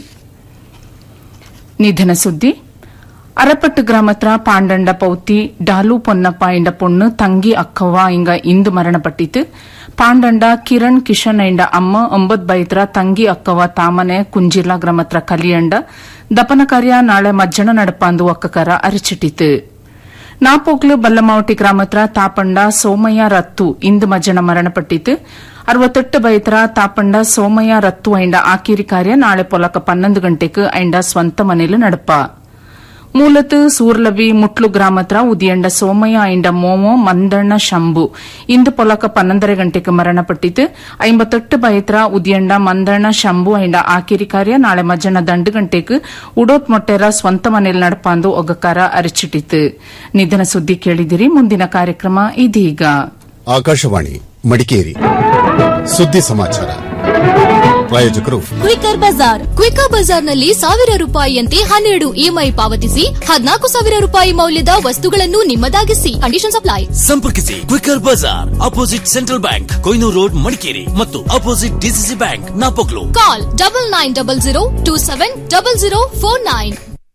ನಿಧನ ಸುದ್ದಿ ಅರಪಟ್ಟು ಗ್ರಾಮತ್ರ ಪಾಂಡಂಡ ಪೌತಿ ಡಾಲು ಪೊನ್ನಪ್ಪ ಎಂಡ ಪೊಣ್ಣು ತಂಗಿ ಅಕ್ಕವ್ವ ಇಂಗ ಇಂದು ಮರಣಪಟ್ಟಿತು ಪಾಂಡಂಡ ಕಿರಣ್ ಕಿಶನ್ ಎಂಡ ಅಮ್ಮ ಒಂಬತ್ ಬೈತ್ರ ತಂಗಿ ಅಕ್ಕವ್ವ ತಾಮನೆ ಕುಂಜಿಲ್ಲ ಗ್ರಾಮತ್ರ ಕಲಿಯಂಡ ದಪನ ಕಾರ್ಯ ನಾಳೆ ಮಜ್ಜನ ನಡಪಾಂದು ಒಕ್ಕಕರ ಅರಚಿಟ್ಟಿತು ನಾಪೋಕ್ಲು ಬಲ್ಲಮಾವಟಿ ಗ್ರಾಮತ್ರ ತಾಪಂಡ ಸೋಮಯ್ಯ ರತ್ತು ಇಂದು ಮಜ್ಜನ ಮರಣಪಟ್ಟಿತು ಅರವತ್ತೆಟ್ಟು ಬೈತ್ರ ತಾಪಂಡ ಸೋಮಯ್ಯ ರತ್ತು ಐಂಡ ಆಕೀರಿ ಕಾರ್ಯ ನಾಳೆ ಪೊಲಕ ಪನ್ನೊಂದು ಗಂಟೆಗೆ ಐಂಡ ಸ್ವಂತ ಮನೇಲು ನಡಪ ಮೂಲತ್ ಸೂರ್ಲವಿ ಮುಟ್ಲು ಗ್ರಾಮತ್ರ ಉದಿಯಂಡ ಸೋಮಯ್ಯ ಐಂಡ ಮೋಮೋ ಮಂದಣ್ಣ ಶಂಭು ಇಂದು ಪೊಲಕ ಪನ್ನೊಂದರ ಗಂಟೆಗೆ ಮರಣಪಟ್ಟಿತು ಐಂಬತ್ತೆಟ್ಟು ಬೈತ್ರ ಉದಿಯಂಡ ಮಂದಣ್ಣ ಶಂಭು ಐಂಡ ಆಕಿರಿ ಕಾರ್ಯ ನಾಳೆ ಮಧ್ಯಾಹ್ನ ದಂಡು ಗಂಟೆಗೆ ಉಡೋತ್ ಮೊಟ್ಟೆರ ಸ್ವಂತ ಮನೇಲಿ ನಡಪಾಂದು ಒಗ್ಗಕಾರ ಅರಚಿಟ್ಟಿತು ನಿಧನ ಸುದ್ದಿ ಕೇಳಿದಿರಿ ಮುಂದಿನ ಕಾರ್ಯಕ್ರಮ ಇದೀಗ ಆಕಾಶವಾಣಿ ಮಡಿಕೇರಿ ಸುದ್ದಿ ಸಮಾಚಾರ ಪ್ರಾಯೋಜಕರು ಕ್ವಿಕರ್ ಬಜಾರ್ ಕ್ವಿಕರ್ ಬಜಾರ್ನಲ್ಲಿ ಸಾವಿರ ರೂಪಾಯಿಯಂತೆ ಹನ್ನೆರಡು ಇಎಂಐ ಪಾವತಿಸಿ ಹದಿನಾಲ್ಕು ಸಾವಿರ ರೂಪಾಯಿ ಮೌಲ್ಯದ ವಸ್ತುಗಳನ್ನು ನಿಮ್ಮದಾಗಿಸಿ ಕಂಡೀಷನ್ ಅಪ್ಲೈ ಸಂಪರ್ಕಿಸಿ ಕ್ವಿಕರ್ ಬಜಾರ್ opposite central bank Koinur road Madikeri ಮತ್ತು opposite DCC bank Napoklu call double nine double zero two seven double zero four nine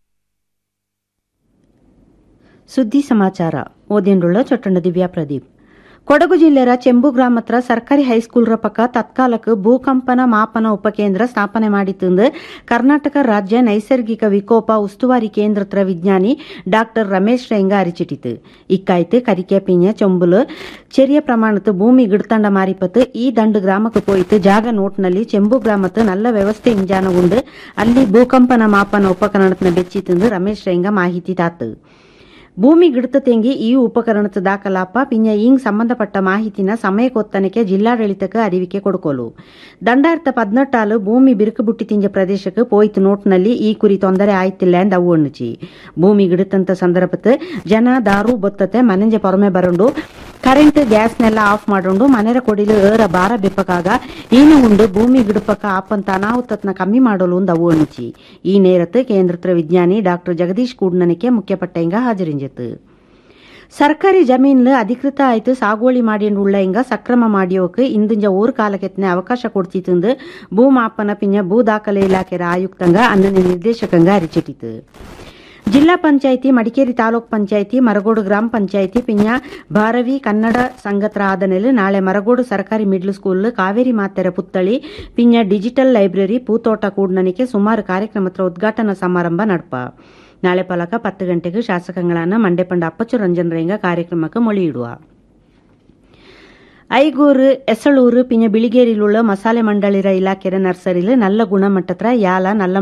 ಸುದ್ದಿ ಸಮಾಚಾರ ಓದಿಯಂಡುಳ್ಳ ಚೊಟ್ಟಂಡ ದಿವ್ಯಾ ಪ್ರದೀಪ್ ಕೊಡಗು ಜಿಲ್ಲೆಯ ಚೆಂಬು ಗ್ರಾಮತ್ರ ಸರ್ಕಾರಿ ಹೈಸ್ಕೂಲ್ರ ಪಕ್ಕ ತತ್ಕಾಲಕ್ಕೆ ಭೂಕಂಪನ ಮಾಪನ ಉಪಕೇಂದ್ರ ಸ್ಥಾಪನೆ ಮಾಡಿತ್ತು ಕರ್ನಾಟಕ ರಾಜ್ಯ ನೈಸರ್ಗಿಕ ವಿಕೋಪ ಉಸ್ತುವಾರಿ ಕೇಂದ್ರತ್ರ ವಿಜ್ಞಾನಿ ಡಾಕ್ಟರ್ ರಮೇಶ್ ರೇಂಗ ಅರಿಚಿಟ್ಟಿತು ಇಕ್ಕಾಯ್ತು ಕರಿಕೆ ಪಿಂಜ ಚೊಂಬುಲು ചെറിയ പ്രമാണത്ത് ഭൂമി കിടത്തണ്ട മാറിപ്പത്ത് ഈ ദണ്ട് ഗ്രാമക്ക് പോയിട്ട് ജാഗ നോട്ടിನಲ್ಲಿ ಚೆಂಬು ಗ್ರಾಮത്ത് നല്ല ವ್ಯವಸ್ಥೆ ಇಂಜಾನಗುಂಡು ಅಲ್ಲಿ ಭೂಕಂಪನ ಮಾಪನ ಉಪಕರಣತ್ನ ಬೆಚ್ಚಿತ್ತಂದು ರಮೇಶ್ ರೇಂಗ ಮಾಹಿತಿ ತಾತು ಭೂಮಿ ಗಿಡತ ತೆಂಗಿ ಈ ಉಪಕರಣದ ದಾಖಲಾಪ ಪಿಂಜ ಇಂಗ್ ಸಂಬಂಧಪಟ್ಟ ಮಾಹಿತಿನ ಸಮಯಕ್ಕೊತ್ತನಕ್ಕೆ ಜಿಲ್ಲಾಡಳಿತಕ್ಕೆ ಅರಿವಿಕೆ ಕೊಡ್ಕೋಲು ದಂಡಾರ್ಥ ಪದ್ನೆಟ್ಟಾಲು ಭೂಮಿ ಬಿರುಕು ಬುಟ್ಟಿ ತಿಂಜ ಪ್ರದೇಶಕ್ಕೆ ಪೋಯ್ತು ನೋಟ್ನಲ್ಲಿ ಈ ಕುರಿ ತೊಂದರೆ ಆಯ್ತಿಲ್ಲ ಎಂದ ಅವು ಅಣ್ಣುಚಿ ಭೂಮಿ ಗಿಡತಂತ ಸಂದರ್ಭದ ಜನ ದಾರು ಬೊತ್ತತೆ ಮನೆಂಜೆ ಪೊರಮೆ ಬರಂಡು ಕರೆಂಟ್ ಗ್ಯಾಸ್ನೆಲ್ಲ ಆಫ್ ಮಾಡೋಂಡು ಮನೆರ ಕೊಡಿಲು ಏರ ಬಾರ ಬೆಪ್ಪಕಾಗ ಈನು ಉಂಡು ಭೂಮಿ ಗಿಡಪಕ್ಕ ಆಪಂತ ಅನಾಹುತತ್ನ ಕಮ್ಮಿ ಮಾಡಲು ಒಂದು ಅವು ಅಣ್ಣುಚಿ ಈ ನೇರത്ത് കേന്ദ്രത്ര വിജ്ഞാനി ഡോക്ടർ ജഗദീഷ് കൂടനനിക്ക് മുഖ്യപ്പെട്ട ಹಾಜರಿಂಜತ್ತು ಸರ್ಕಾರಿ ಜಮೀನ್ಲು ಅಧಿಕೃತ ಆಯ್ತು ಸಾಗುವಳಿ ಮಾಡಿಂಡುಳ್ಳ ಇಂಗ ಸಕ್ರಮ ಮಾಡಿಯೋಕ್ ಇಂದಿಂಜ ಊರು ಕಾಲಕ್ಕೆತ್ನೆ ಅವಕಾಶ ಕೊಡ್ತಿತ್ತಂದು ಭೂಮಾಪನ ಪಿಂಜ ಭೂ ದಾಖಲೆ ಇಲಾಖೆರ ಆಯುಕ್ತಂಗ ಅನ್ನನೆ ನಿರ್ದೇಶಕಂಗ ಅರಿಚಿಟ್ಟಿತು ಜಿಲ್ಲಾ ಪಂಚಾಯಿತಿ ಮಡಿಕೇರಿ ತಾಲೂಕ್ ಪಂಚಾಯಿತಿ ಮರಗೋಡು ಗ್ರಾಮ ಪಂಚಾಯಿತಿ ಪಿಂಜ ಭಾರವಿ ಕನ್ನಡ ಸಂಘತ್ರ ಆದನೆಲು ನಾಳೆ ಮರಗೋಡು ಸರ್ಕಾರಿ ಮಿಡ್ಲ್ ಸ್ಕೂಲ್ ಕಾವೇರಿ ಮಾತೆರ ಪುತ್ತಳಿ ಪಿಂಜ ಡಿಜಿಟಲ್ ಲೈಬ್ರರಿ ಪೂತೋಟ ಕೂಡ್ನನಿಕೆ ಸುಮಾರು ಕಾರ್ಯಕ್ರಮತ್ರ ಉದ್ಘಾಟನಾ ಸಮಾರಂಭ ನಡ್ಪ ನಾಳೆ ಪಲಕ ಪತ್ತು ಗಂಟೆಗೆ ಶಾಸಕಗಳನ್ನ ಮಂಡೆಪಂಡ ಅಪ್ಪಚ್ಚು ರಂಜನ್ ರೇಂಗ ಕಾರ್ಯಕ್ರಮಕ್ಕೆ ಮೊಳಿಯಿಡುವ ಐಗೂರು ಎಸಳೂರು ಪಿಂಜ ಬಿಳಿಗೇರಿಲುಳ್ಳ ಮಸಾಲೆ ಮಂಡಳಿರ ಇಲಾಖೆರ ನರ್ಸರಿಲು நல்ல ಗುಣಮಟ್ಟತ್ರ ಯಾಲ நல்ல